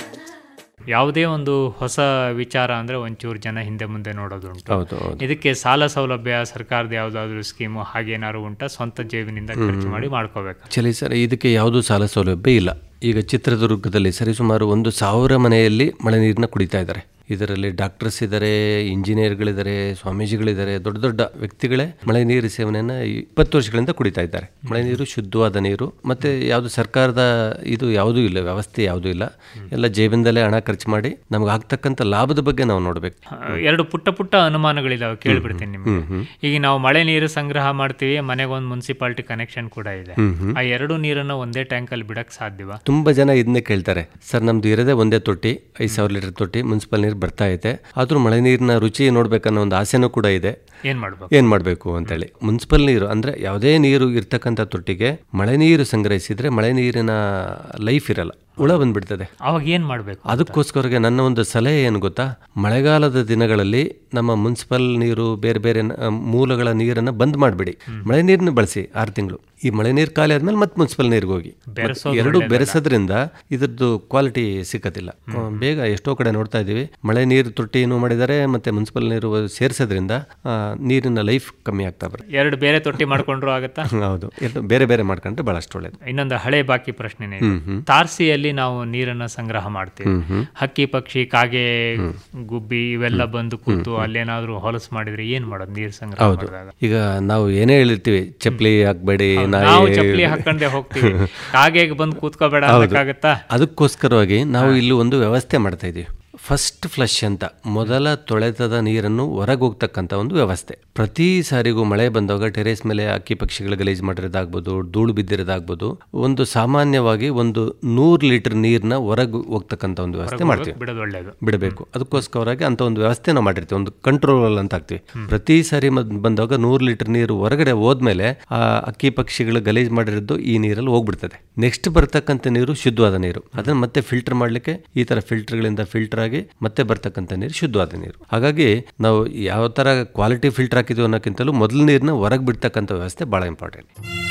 [SPEAKER 2] ಯಾವುದೇ ಒಂದು ಹೊಸ ವಿಚಾರ ಅಂದ್ರೆ ಒಂಚೂರು ಜನ ಹಿಂದೆ ಮುಂದೆ ನೋಡೋದುಂಟು
[SPEAKER 5] ಹೌದು ಹೌದು
[SPEAKER 2] ಇದಕ್ಕೆ ಸಾಲ ಸೌಲಭ್ಯ ಸರ್ಕಾರದ ಯಾವುದಾದ್ರೂ ಸ್ಕೀಮು ಹಾಗೇನಾದ್ರು ಉಂಟಾ ಸ್ವಂತ ಜೇಬಿನಿಂದ ಖರ್ಚು ಮಾಡಿ ಮಾಡ್ಕೋಬೇಕು
[SPEAKER 5] ಚಲಿ ಸರ್ ಇದಕ್ಕೆ ಯಾವುದೂ ಸಾಲ ಸೌಲಭ್ಯ ಇಲ್ಲ ಈಗ ಚಿತ್ರದುರ್ಗದಲ್ಲಿ ಸರಿಸುಮಾರು ಒಂದು ಸಾವಿರ ಮನೆಯಲ್ಲಿ ಮಳೆ ನೀರನ್ನ ಕುಡಿತಾ ಇದ್ದಾರೆ ಇದರಲ್ಲಿ ಡಾಕ್ಟರ್ಸ್ ಇದ್ದಾರೆ ಇಂಜಿನಿಯರ್ಗಳಿದ್ದಾರೆ ಸ್ವಾಮೀಜಿಗಳಿದ್ದಾರೆ ದೊಡ್ಡ ದೊಡ್ಡ ವ್ಯಕ್ತಿಗಳೇ ಮಳೆ ನೀರು ಸೇವನೆಯನ್ನ ಇಪ್ಪತ್ತು ವರ್ಷಗಳಿಂದ ಕುಡಿತಾ ಇದ್ದಾರೆ ಮಳೆ ನೀರು ಶುದ್ಧವಾದ ನೀರು ಮತ್ತೆ ಯಾವುದು ಸರ್ಕಾರದ ಇದು ಯಾವುದೂ ಇಲ್ಲ ವ್ಯವಸ್ಥೆ ಯಾವುದೂ ಇಲ್ಲ ಎಲ್ಲ ಜೇಬಿಂದಲೇ ಹಣ ಖರ್ಚು ಮಾಡಿ ನಮ್ಗೆ ಆಗ್ತಕ್ಕಂಥ ಲಾಭದ ಬಗ್ಗೆ ನಾವು ನೋಡಬೇಕು
[SPEAKER 2] ಎರಡು ಪುಟ್ಟ ಪುಟ್ಟ ಅನುಮಾನಗಳಿದಾವೆ ಕೇಳ್ಬಿಡ್ತೀನಿ ನಿಮ್ಗೆ ಈಗ ನಾವು ಮಳೆ ನೀರು ಸಂಗ್ರಹ ಮಾಡ್ತೀವಿ ಮನೆಗೆ ಒಂದು ಮುನ್ಸಿಪಾಲಿಟಿ ಕನೆಕ್ಷನ್ ಕೂಡ ಇದೆ ಆ ಎರಡು ನೀರನ್ನು ಒಂದೇ ಟ್ಯಾಂಕ್ ಅಲ್ಲಿ ಬಿಡಕ್ ಸಾಧ್ಯವಾ
[SPEAKER 5] ತುಂಬಾ ಜನ ಇದನ್ನೇ ಕೇಳ್ತಾರೆ ಸರ್ ನಮ್ದು ಇರೋದೇ ಒಂದೇ ತೊಟ್ಟಿ ಐದು ಸಾವಿರ ಲೀಟರ್ ತೊಟ್ಟಿ ಮುನ್ಸಿಪಲ್ ನೀರು ಬರ್ತಾ ಐತೆ ಆದ್ರೂ ಮಳೆ ನೀರಿನ ರುಚಿ ನೋಡ್ಬೇಕನ್ನೋ ಒಂದು ಆಸೆನೂ ಕೂಡ ಇದೆ
[SPEAKER 2] ಏನ್ ಮಾಡ್ಬೇಕು
[SPEAKER 5] ಏನ್ ಮಾಡಬೇಕು ಅಂತೇಳಿ ಮುನ್ಸಿಪಲ್ ನೀರು ಅಂದ್ರೆ ಯಾವುದೇ ನೀರು ಇರ್ತಕ್ಕಂಥ ತೊಟ್ಟಿಗೆ ಮಳೆ ನೀರು ಸಂಗ್ರಹಿಸಿದ್ರೆ ಮಳೆ ನೀರಿನ ಲೈಫ್ ಇರಲ್ಲ ಹುಳ ಬಂದ್ಬಿಡ್ತದೆ
[SPEAKER 2] ಅವಾಗ ಏನ್ ಮಾಡ್ಬೇಕು
[SPEAKER 5] ಅದಕ್ಕೋಸ್ಕರಗೆ ನನ್ನ ಒಂದು ಸಲಹೆ ಏನು ಗೊತ್ತಾ ಮಳೆಗಾಲದ ದಿನಗಳಲ್ಲಿ ನಮ್ಮ ಮುನ್ಸಿಪಲ್ ನೀರು ಬೇರೆ ಬೇರೆ ನ- ಮೂಲಗಳ ನೀರನ್ನು ಬಂದ್ ಮಾಡಿಬಿಡಿ ಮಳೆ ನೀರನ್ನ ಬಳಸಿ ಆರು ತಿಂಗಳು ಈ ಮಳೆ ನೀರು ಖಾಲಿ ಆದ್ಮೇಲೆ ಮತ್ತೆ ಮುನ್ಸಿಪಲ್ ನೀರಿಗೆ ಹೋಗಿ
[SPEAKER 2] ಬೆರೆಸೋದು
[SPEAKER 5] ಎರಡು ಬೆರೆಸೋದ್ರಿಂದ ಇದ್ರದ್ದು ಕ್ವಾಲಿಟಿ ಸಿಕ್ಕತ್ತಿಲ್ಲ ಆ, ಬೇಗ ಎಷ್ಟೋ ಕಡೆ ನೋಡ್ತಾ ಇದೀವಿ ಮಳೆ ನೀರು ತೊಟ್ಟಿನೂ ಮಾಡಿದ್ದಾರೆ ಮತ್ತೆ ಮುನ್ಸಿಪಲ್ ನೀರು ಸೇರಿಸೋದ್ರಿಂದ ಆ, ನೀರಿನ ಲೈಫ್ ಕಮ್ಮಿ ಆಗ್ತಾ ಬರುತ್ತೆ
[SPEAKER 2] ಎರಡು ಬೇರೆ ತೊಟ್ಟಿ ಮಾಡ್ಕೊಂಡ್ರು ಆಗತ್ತಾ
[SPEAKER 5] ಹೌದು ಎರಡು ಬೇರೆ ಬೇರೆ ಮಾಡ್ಕೊಂಡ್ರೆ ಬಹಳಷ್ಟು ಒಳ್ಳೇದು
[SPEAKER 2] ಇನ್ನೊಂದು ಹಳೆ ಬಾಕಿ ಪ್ರಶ್ನೆನೇ ಇದೆ. ತಾರ್ಸಿಯಲ್ಲಿ ನಾವು ನೀರನ್ನ ಸಂಗ್ರಹ ಮಾಡ್ತೀವಿ ಹಕ್ಕಿ ಪಕ್ಷಿ ಕಾಗೆ ಗುಬ್ಬಿ ಇವೆಲ್ಲ ಬಂದು ಕೂತು ಅಲ್ಲೇನಾದ್ರೂ ಹೊಲಸು ಮಾಡಿದ್ರೆ ಏನ್ ಮಾಡೋದು ನೀರ್ ಸಂಗ್ರಹ
[SPEAKER 5] ಹೌದು
[SPEAKER 2] ಮಾಡಿದಾಗ
[SPEAKER 5] ಈಗ ನಾವು ಏನೇ ಹೇಳಿರ್ತೀವಿ ಚಪ್ಪಲಿ ಹಾಕ್ಬೇಡಿ
[SPEAKER 2] ನಾವು
[SPEAKER 5] ನಾಯಿ
[SPEAKER 2] ಚಪ್ಪಲಿ ಹಾಕೊಂಡೆ ಹೋಗ್ತೀವಿ ಕಾಗೆಗೆ ಬಂದು ಕೂತ್ಕೋಬೇಡ ಅನ್ನಕ್ಕಾಗತ್ತಾ
[SPEAKER 5] ಅದಕ್ಕೋಸ್ಕರವಾಗಿ ನಾವು ಇಲ್ಲಿ ಒಂದು ವ್ಯವಸ್ಥೆ ಮಾಡ್ತಾ ಇದೀವಿ ಫಸ್ಟ್ ಫ್ಲಶ್ ಅಂತ ಮೊದಲ ತೊಳೆತದ ನೀರನ್ನು ಹೊರಗೆ ಹೋಗ್ತಕ್ಕಂಥ ಒಂದು ವ್ಯವಸ್ಥೆ ಪ್ರತಿ ಸಾರಿಗೂ ಮಳೆ ಬಂದಾಗ ಟೆರೇಸ್ ಮೇಲೆ ಅಕ್ಕಿ ಪಕ್ಷಿಗಳು ಗಲೀಜು ಮಾಡಿರೋದಾಗ್ಬೋದು ಧೂಳು ಬಿದ್ದಿರೋದಾಗ್ಬೋದು ಒಂದು ಸಾಮಾನ್ಯವಾಗಿ ಒಂದು ನೂರು ಲೀಟರ್ ನೀರನ್ನ ಹೊರಗೆ ಹೋಗ್ತಕ್ಕಂಥ ಒಂದು ವ್ಯವಸ್ಥೆ ಮಾಡ್ತೀವಿ
[SPEAKER 2] ಬಿಡೋದು ಒಳ್ಳೇದು
[SPEAKER 5] ಬಿಡಬೇಕು ಅದಕ್ಕೋಸ್ಕರವಾಗಿ ಅಂತ ಒಂದು ವ್ಯವಸ್ಥೆ ನಾವು ಮಾಡಿರ್ತೀವಿ ಒಂದು ಕಂಟ್ರೋಲ್ ಅಂತ ಹಾಕ್ತಿವಿ ಪ್ರತಿ ಸಾರಿ ಮದ್- ಬಂದಾಗ ನೂರು ಲೀಟರ್ ನೀರು ಹೊರಗಡೆ ಹೋದ್ಮೇಲೆ ಆ ಅಕ್ಕಿ ಪಕ್ಷಿಗಳು ಗಲೀಜು ಮಾಡಿರೋದು ಈ ನೀರಲ್ಲಿ ಹೋಗ್ಬಿಡ್ತದೆ ನೆಕ್ಸ್ಟ್ ಬರ್ತಕ್ಕಂಥ ನೀರು ಶುದ್ಧವಾದ ನೀರು ಅದನ್ನ ಮತ್ತೆ ಫಿಲ್ಟರ್ ಮಾಡ್ಲಿಕ್ಕೆ ಈ ತರ ಫಿಲ್ಟರ್ಗಳಿಂದ ಫಿಲ್ಟರ್ ಆಗಿ ಮತ್ತೆ ಬರ್ತಕ್ಕಂಥ ನೀರು ಶುದ್ಧವಾದ ನೀರು ಹಾಗಾಗಿ ನಾವು ಯಾವ ತರ ಕ್ವಾಲಿಟಿ ಫಿಲ್ಟರ್ ಹಾಕಿದ್ವಿ ಅನ್ನೋಕ್ಕಿಂತಲೂ ಮೊದಲ ನೀರನ್ನ ಹೊರಗೆ ಬಿಡ್ತಕ್ಕಂಥ ವ್ಯವಸ್ಥೆ ಬಹಳ ಇಂಪಾರ್ಟೆಂಟ್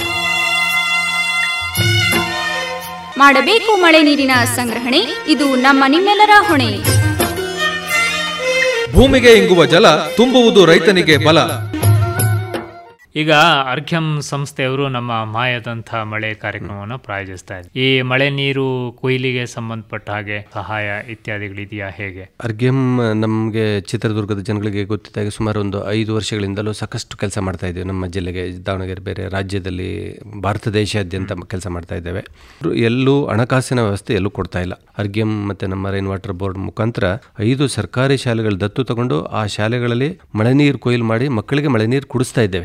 [SPEAKER 4] ಮಾಡಬೇಕು ಮಳೆ ನೀರಿನ ಸಂಗ್ರಹಣೆ ಇದು ನಮ್ಮ ನಿಮ್ಮೆಲ್ಲರ ಹೊಣೆ
[SPEAKER 6] ಭೂಮಿಗೆ ಇಂಗುವ ಜಲ ತುಂಬುವುದು ರೈತನಿಗೆ ಬಲ
[SPEAKER 2] ಈಗ ಅರ್ಘ್ಯಂ ಸಂಸ್ಥೆಯವರು ನಮ್ಮ ಮಾಯದಂಥ ಮಳೆ ಕಾರ್ಯಕ್ರಮವನ್ನು ಪ್ರಾಯೋಜಿಸ್ತಾ ಇದ್ದಾರೆ ಈ ಮಳೆ ನೀರು ಕೊಯ್ಲಿಗೆ ಸಂಬಂಧಪಟ್ಟ ಹಾಗೆ ಸಹಾಯ ಇತ್ಯಾದಿಗಳಿದೆಯಾ ಹೇಗೆ
[SPEAKER 5] ಅರ್ಗ್ಯಂ ನಮಗೆ ಚಿತ್ರದುರ್ಗದ ಜನಗಳಿಗೆ ಗೊತ್ತಿದ್ದಾಗೆ ಸುಮಾರು ಒಂದು ಐದು ವರ್ಷಗಳಿಂದಲೂ ಸಾಕಷ್ಟು ಕೆಲಸ ಮಾಡ್ತಾ ಇದ್ದೀವಿ ನಮ್ಮ ಜಿಲ್ಲೆಗೆ ದಾವಣಗೆರೆ ಬೇರೆ ರಾಜ್ಯದಲ್ಲಿ ಭಾರತ ದೇಶಾದ್ಯಂತ ಕೆಲಸ ಮಾಡ್ತಾ ಇದ್ದೇವೆ ಎಲ್ಲೂ ಹಣಕಾಸಿನ ವ್ಯವಸ್ಥೆ ಎಲ್ಲೂ ಕೊಡ್ತಾ ಇಲ್ಲ ಅರ್ಗ್ಯಂ ಮತ್ತೆ ನಮ್ಮ ರೈನ್ ವಾಟರ್ ಬೋರ್ಡ್ ಮುಖಾಂತರ ಐದು ಸರ್ಕಾರಿ ಶಾಲೆಗಳು ದತ್ತು ತಗೊಂಡು ಆ ಶಾಲೆಗಳಲ್ಲಿ ಮಳೆ ನೀರು ಕೊಯ್ಲು ಮಾಡಿ ಮಕ್ಕಳಿಗೆ ಮಳೆ ನೀರು ಕುಡಿಸ್ತಾ ಇದ್ದೇವೆ ಸರ್ಕಾರ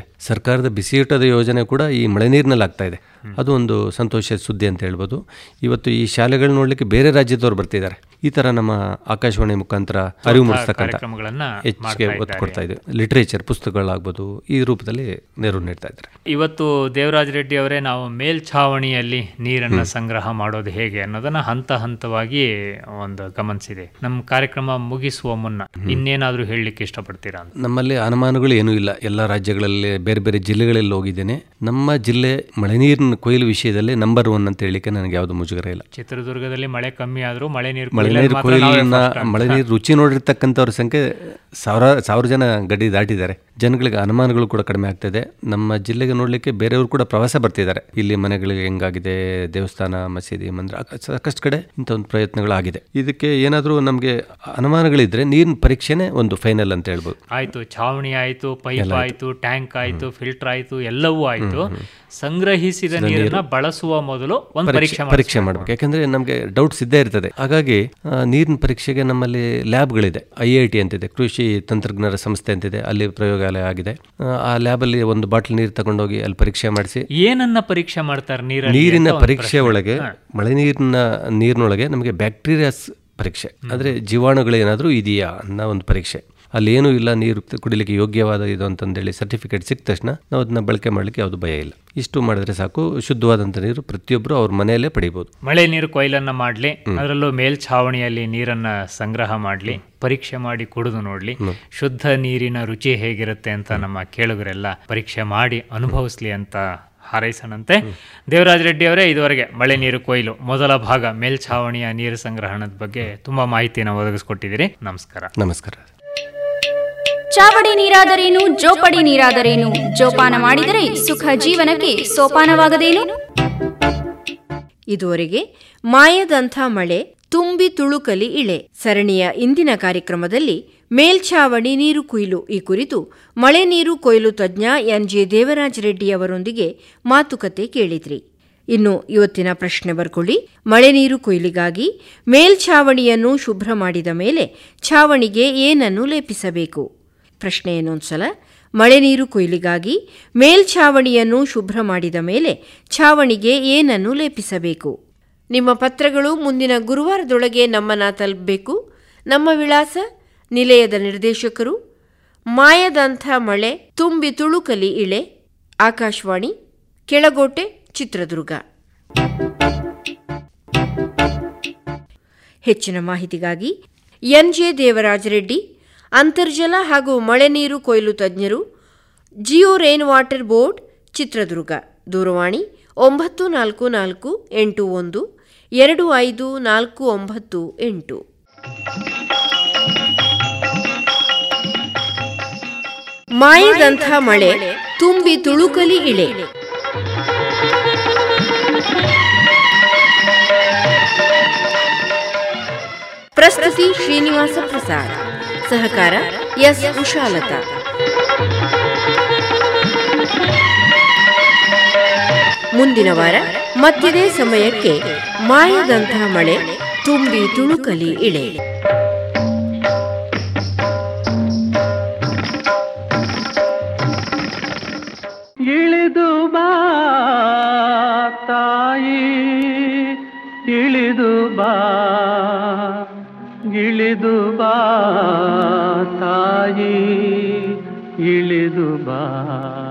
[SPEAKER 5] ಸರ್ಕಾರದ ಬಿಸಿಯೂಟದ ಯೋಜನೆ ಕೂಡ ಈ ಮಳೆ ನೀರಿನಲ್ಲಿ ಆಗ್ತಾ ಇದೆ ಅದು ಒಂದು ಸಂತೋಷದ ಸುದ್ದಿ ಅಂತ ಹೇಳ್ಬೋದು ಇವತ್ತು ಈ ಶಾಲೆಗಳು ನೋಡಲಿಕ್ಕೆ ಬೇರೆ ರಾಜ್ಯದವ್ರು ಬರ್ತಿದ್ದಾರೆ ಈ ಥರ ನಮ್ಮ ಆಕಾಶವಾಣಿ ಮುಖಾಂತರ ಅರಿವು ಮೂಡಿಸ್ತಕ್ಕಂಥ
[SPEAKER 2] ಕಾರ್ಯಕ್ರಮಗಳನ್ನ
[SPEAKER 5] ಹೆಚ್ಚಿಗೆ
[SPEAKER 2] ಮಾಡ್ತಾ
[SPEAKER 5] ಒತ್ತು ಕೊಡ್ತಾ ಇದ್ದೀವಿ ಲಿಟ್ರೇಚರ್ ಪುಸ್ತಕಗಳಾಗ್ಬೋದು ಈ ರೂಪದಲ್ಲಿ ನೆರವು ನೀಡ್ತಾ ಇದ್ದಾರೆ
[SPEAKER 2] ಇವತ್ತು ದೇವರಾಜ ರೆಡ್ಡಿ ಅವರೇ ನಾವು ಮೇಲ್ಛಾವಣಿಯಲ್ಲಿ ನೀರನ್ನ ಸಂಗ್ರಹ ಮಾಡೋದು ಹೇಗೆ ಅನ್ನೋದನ್ನ ಹಂತ ಹಂತವಾಗಿ ಒಂದು ಗಮನಿಸಿದೆ ನಮ್ಮ ಕಾರ್ಯಕ್ರಮ ಮುಗಿಸುವ ಮುನ್ನ ಇನ್ನೇನಾದ್ರೂ ಹೇಳಲಿಕ್ಕೆ ಇಷ್ಟಪಡ್ತೀರಾ ಅಂತ
[SPEAKER 5] ನಮ್ಮಲ್ಲಿ ಅನುಮಾನಗಳು ಏನೂ ಇಲ್ಲ ಎಲ್ಲ ರಾಜ್ಯಗಳಲ್ಲಿ ಬೇರೆ ಬೇರೆ ಜಿಲ್ಲೆಗಳಲ್ಲಿ ಹೋಗಿದ್ದೇನೆ ನಮ್ಮ ಜಿಲ್ಲೆ ಮಳೆ ನೀರಿನ ಕೊಯ್ಲು ವಿಷಯದಲ್ಲಿ ನಂಬರ್ ಒನ್ ಅಂತ ಹೇಳಲಿಕ್ಕೆ ನನಗೆ ಯಾವುದು ಮುಜುಗರ ಇಲ್ಲ
[SPEAKER 2] ಚಿತ್ರದುರ್ಗದಲ್ಲಿ ಮಳೆ ಕಮ್ಮಿ ಆದ್ರೂ ಮಳೆ ನೀರು
[SPEAKER 5] ಮಳೆ
[SPEAKER 2] ಕೊಯ್ಲಲ್ಲಿ
[SPEAKER 5] ನೀರು
[SPEAKER 2] ಮಾತ್ರ ನಾವೇ
[SPEAKER 5] ಕೊಯ್ಲಿನ
[SPEAKER 2] first ಅಂತ.
[SPEAKER 5] ಮಳೆ ನೀರು ರುಚಿ ನೋಡಿರ್ತಕ್ಕಂಥವ್ರ ಸಂಖ್ಯೆ ಸಾವಿರ ಸಾವಿರ ಜನ ಗಡಿ ದಾಟಿದ್ದಾರೆ ಜನಗಳಿಗೆ ಅನುಮಾನಗಳು ಕೂಡ ಕಡಿಮೆ ಆಗ್ತಿದೆ ನಮ್ಮ ಜಿಲ್ಲೆಗೆ ನೋಡಲಿಕ್ಕೆ ಬೇರೆಯವರು ಕೂಡ ಪ್ರವಾಸ ಬರ್ತಿದ್ದಾರೆ ಇಲ್ಲಿ ಮನೆಗಳಿಗೆ ಹೆಂಗಾಗಿದೆ ದೇವಸ್ಥಾನ ಮಸೀದಿ ಮಂದಿರ ಆ- ಸಾಕಷ್ಟು ಕಡೆ ಇಂಥ ಒಂದು ಪ್ರಯತ್ನಗಳಾಗಿದೆ ಇದಕ್ಕೆ ಏನಾದರೂ ನಮಗೆ ಅನುಮಾನಗಳಿದ್ರೆ ನೀರಿನ ಪರೀಕ್ಷೆನೇ ಒಂದು ಫೈನಲ್ ಅಂತ ಹೇಳ್ಬೋದು
[SPEAKER 2] ಆಯ್ತು ಛಾವಣಿ ಆಯ್ತು ಪೈಪ್ ಆಯ್ತು ಟ್ಯಾಂಕ್ ಆಯ್ತು ಫಿಲ್ಟರ್ ಆಯ್ತು ಎಲ್ಲವೂ ಆಯ್ತು ಸಂಗ್ರಹಿಸಿದ ನೀರನ್ನ ಬಳಸುವ ಮೊದಲು ಒಂದು ಪರೀಕ್ಷೆ
[SPEAKER 5] ಪರೀಕ್ಷೆ ಮಾಡಬೇಕು ಯಾಕಂದ್ರೆ ನಮಗೆ ಡೌಟ್ಸ್ ಇದ್ದೇ ಇರ್ತದೆ ಹಾಗಾಗಿ ಆ, ನೀರಿನ ಪರೀಕ್ಷೆಗೆ ನಮ್ಮಲ್ಲಿ ಲ್ಯಾಬ್ಗಳಿದೆ ಐ ಐ ಟಿ ಅಂತಿದೆ ಕೃಷಿ ತಂತ್ರಜ್ಞರ ಸಂಸ್ಥೆ ಅಂತಿದೆ ಅಲ್ಲಿ ಪ್ರಯೋಗಾಲಯ ಆಗಿದೆ ಆ, ಆ ಲ್ಯಾಬಲ್ಲಿ ಒಂದು ಬಾಟ್ಲ್ ನೀರು ತಗೊಂಡೋಗಿ ಅಲ್ಲಿ ಪರೀಕ್ಷೆ ಮಾಡಿಸಿ
[SPEAKER 2] ಏನನ್ನ ಪರೀಕ್ಷೆ ಮಾಡ್ತಾರೆ ನೀರಲ್ಲಿ
[SPEAKER 5] ನೀರಿನ
[SPEAKER 2] ಅಂತ ಒಂದು
[SPEAKER 5] ಪರೀಕ್ಷೆ
[SPEAKER 2] ಪ್ರಶ್ನೆ.
[SPEAKER 5] ಒಳಗೆ
[SPEAKER 2] ಹಾ.
[SPEAKER 5] ಮಳೆ ನೀರಿನ ನೀರಿನೊಳಗೆ ನಮಗೆ ಬ್ಯಾಕ್ಟೀರಿಯಾಸ್ ಪರೀಕ್ಷೆ ಅಂದರೆ ಜೀವಾಣುಗಳೇನಾದರೂ ಇದೆಯಾ ಅನ್ನೋ ಒಂದು ಪರೀಕ್ಷೆ ಅಲ್ಲಿ ಏನೂ ಇಲ್ಲ ನೀರು ಕುಡಿಲಿಕ್ಕೆ ಯೋಗ್ಯವಾದ ಇದು ಅಂತಂದೇಳಿ ಸರ್ಟಿಫಿಕೇಟ್ ಸಿಕ್ಕ ತಕ್ಷಣ ನಾವು ಅದನ್ನ ಬಳಕೆ ಮಾಡಲಿಕ್ಕೆ ಯಾವುದು ಭಯ ಇಲ್ಲ ಇಷ್ಟು ಮಾಡಿದ್ರೆ ಸಾಕು ಶುದ್ಧವಾದಂಥ ನೀರು ಪ್ರತಿಯೊಬ್ಬರು ಅವ್ರ ಮನೆಯಲ್ಲೇ ಪಡಿಬೋದು
[SPEAKER 2] ಮಳೆ ನೀರು ಕೊಯ್ಲನ್ನ ಮಾಡ್ಲಿ ಅದರಲ್ಲೂ ಮೇಲ್ಛಾವಣಿಯಲ್ಲಿ ನೀರನ್ನ ಸಂಗ್ರಹ ಮಾಡ್ಲಿ ಪರೀಕ್ಷೆ ಮಾಡಿ ಕುಡಿದು ನೋಡ್ಲಿ ಶುದ್ಧ ನೀರಿನ ರುಚಿ ಹೇಗಿರುತ್ತೆ ಅಂತ ನಮ್ಮ ಕೇಳುಗರೆಲ್ಲ ಪರೀಕ್ಷೆ ಮಾಡಿ ಅನುಭವಿಸ್ಲಿ ಅಂತ ಹಾರೈಸೋಣಂತೆ ದೇವರಾಜ ರೆಡ್ಡಿ ಅವರೇ ಇದುವರೆಗೆ ಮಳೆ ನೀರು ಕೊಯ್ಲು ಮೊದಲ ಭಾಗ ಮೇಲ್ಛಾವಣಿಯ ನೀರು ಸಂಗ್ರಹಣದ ಬಗ್ಗೆ ತುಂಬಾ ಮಾಹಿತಿಯನ್ನು ಒದಗಿಸ್ಕೊಟ್ಟಿದ್ದೀರಿ ನಮಸ್ಕಾರ
[SPEAKER 5] ನಮಸ್ಕಾರ
[SPEAKER 4] ಚಾವಡಿ ನೀರಾದರೇನು ಜೋಪಡಿ ನೀರಾದರೇನು ಜೋಪಾನ ಮಾಡಿದರೆ ಸುಖ ಜೀವನಕ್ಕೆ ಸೋಪಾನವಾಗದೇನು
[SPEAKER 1] ಇದುವರೆಗೆ ಮಾಯದಂಥ ಮಳೆ ತುಂಬಿ ತುಳುಕಲಿ ಇಳೆ ಸರಣಿಯ ಇಂದಿನ ಕಾರ್ಯಕ್ರಮದಲ್ಲಿ ಮೇಲ್ಛಾವಣಿ ನೀರು ಕೊಯ್ಲು ಈ ಕುರಿತು ಮಳೆ ನೀರು ಕೊಯ್ಲು ತಜ್ಞ ಎನ್ ಜೆ ದೇವರಾಜ ರೆಡ್ಡಿ ಅವರೊಂದಿಗೆ ಮಾತುಕತೆ ಕೇಳಿದ್ರಿ ಇನ್ನು ಇವತ್ತಿನ ಪ್ರಶ್ನೆ ಬರ್ಕೊಳ್ಳಿ ಮಳೆ ನೀರು ಕೊಯ್ಲಿಗಾಗಿ ಮೇಲ್ಛಾವಣಿಯನ್ನು ಶುಭ್ರ ಮಾಡಿದ ಮೇಲೆ ಛಾವಣಿಗೆ ಏನನ್ನು ಲೇಪಿಸಬೇಕು ಪ್ರಶ್ನೆ ಇನ್ನೊಂದ್ಸಲ ಮಳೆ ನೀರು ಕೊಯ್ಲಿಗಾಗಿ ಮೇಲ್ಛಾವಣಿಯನ್ನು ಶುಭ್ರ ಮಾಡಿದ ಮೇಲೆ ಛಾವಣಿಗೆ ಏನನ್ನು ಲೇಪಿಸಬೇಕು ನಿಮ್ಮ ಪತ್ರಗಳು ಮುಂದಿನ ಗುರುವಾರದೊಳಗೆ ನಮ್ಮನ್ನ ತಲುಪಬೇಕು ನಮ್ಮ ವಿಳಾಸ ನಿಲಯದ ನಿರ್ದೇಶಕರು ಮಾಯದಂಥ ಮಳೆ ತುಂಬಿ ತುಳುಕಲಿ ಇಳೆ ಆಕಾಶವಾಣಿ ಕೆಳಗೋಟೆ ಚಿತ್ರದುರ್ಗ ಹೆಚ್ಚಿನ ಮಾಹಿತಿಗಾಗಿ ಎನ್ಜೆ ದೇವರಾಜ ರೆಡ್ಡಿ ಅಂತರ್ಜಲ ಹಾಗೂ ಮಳೆ ನೀರು ಕೊಯ್ಲು ತಜ್ಞರು Geo rain water board Chitradurga ದೂರವಾಣಿ ಒಂಬತ್ತು ನಾಲ್ಕು ನಾಲ್ಕು ಎಂಟು ಒಂದು ಎರಡು ಐದು ನಾಲ್ಕು ಒಂಬತ್ತು ಎಂಟು ಮಾಯದಂಥ ಮಳೆ ತುಂಬಿ ತುಳುಕಲಿ ಇಳೆ ಪ್ರಸ್ತುತಿ ಶ್ರೀನಿವಾಸ ಪ್ರಸಾದ್ ಸಹಕಾರ ಎಸ್ ಉಷಾಲತಾ ಮುಂದಿನ ವಾರ ಮತ್ತಿದೇ ಸಮಯಕ್ಕೆ ಮಾಯದಂಥ ಮಳೆ ತುಂಬಿ ತುಳುಕಲಿ ಇಳೆ
[SPEAKER 3] ಇಳಿದು ಬಾ ತಾಯಿ ಇಳಿದು ಬಾ ಇಳಿದು ಬಾ ತಾಯಿ ಇಳಿದು ಬಾ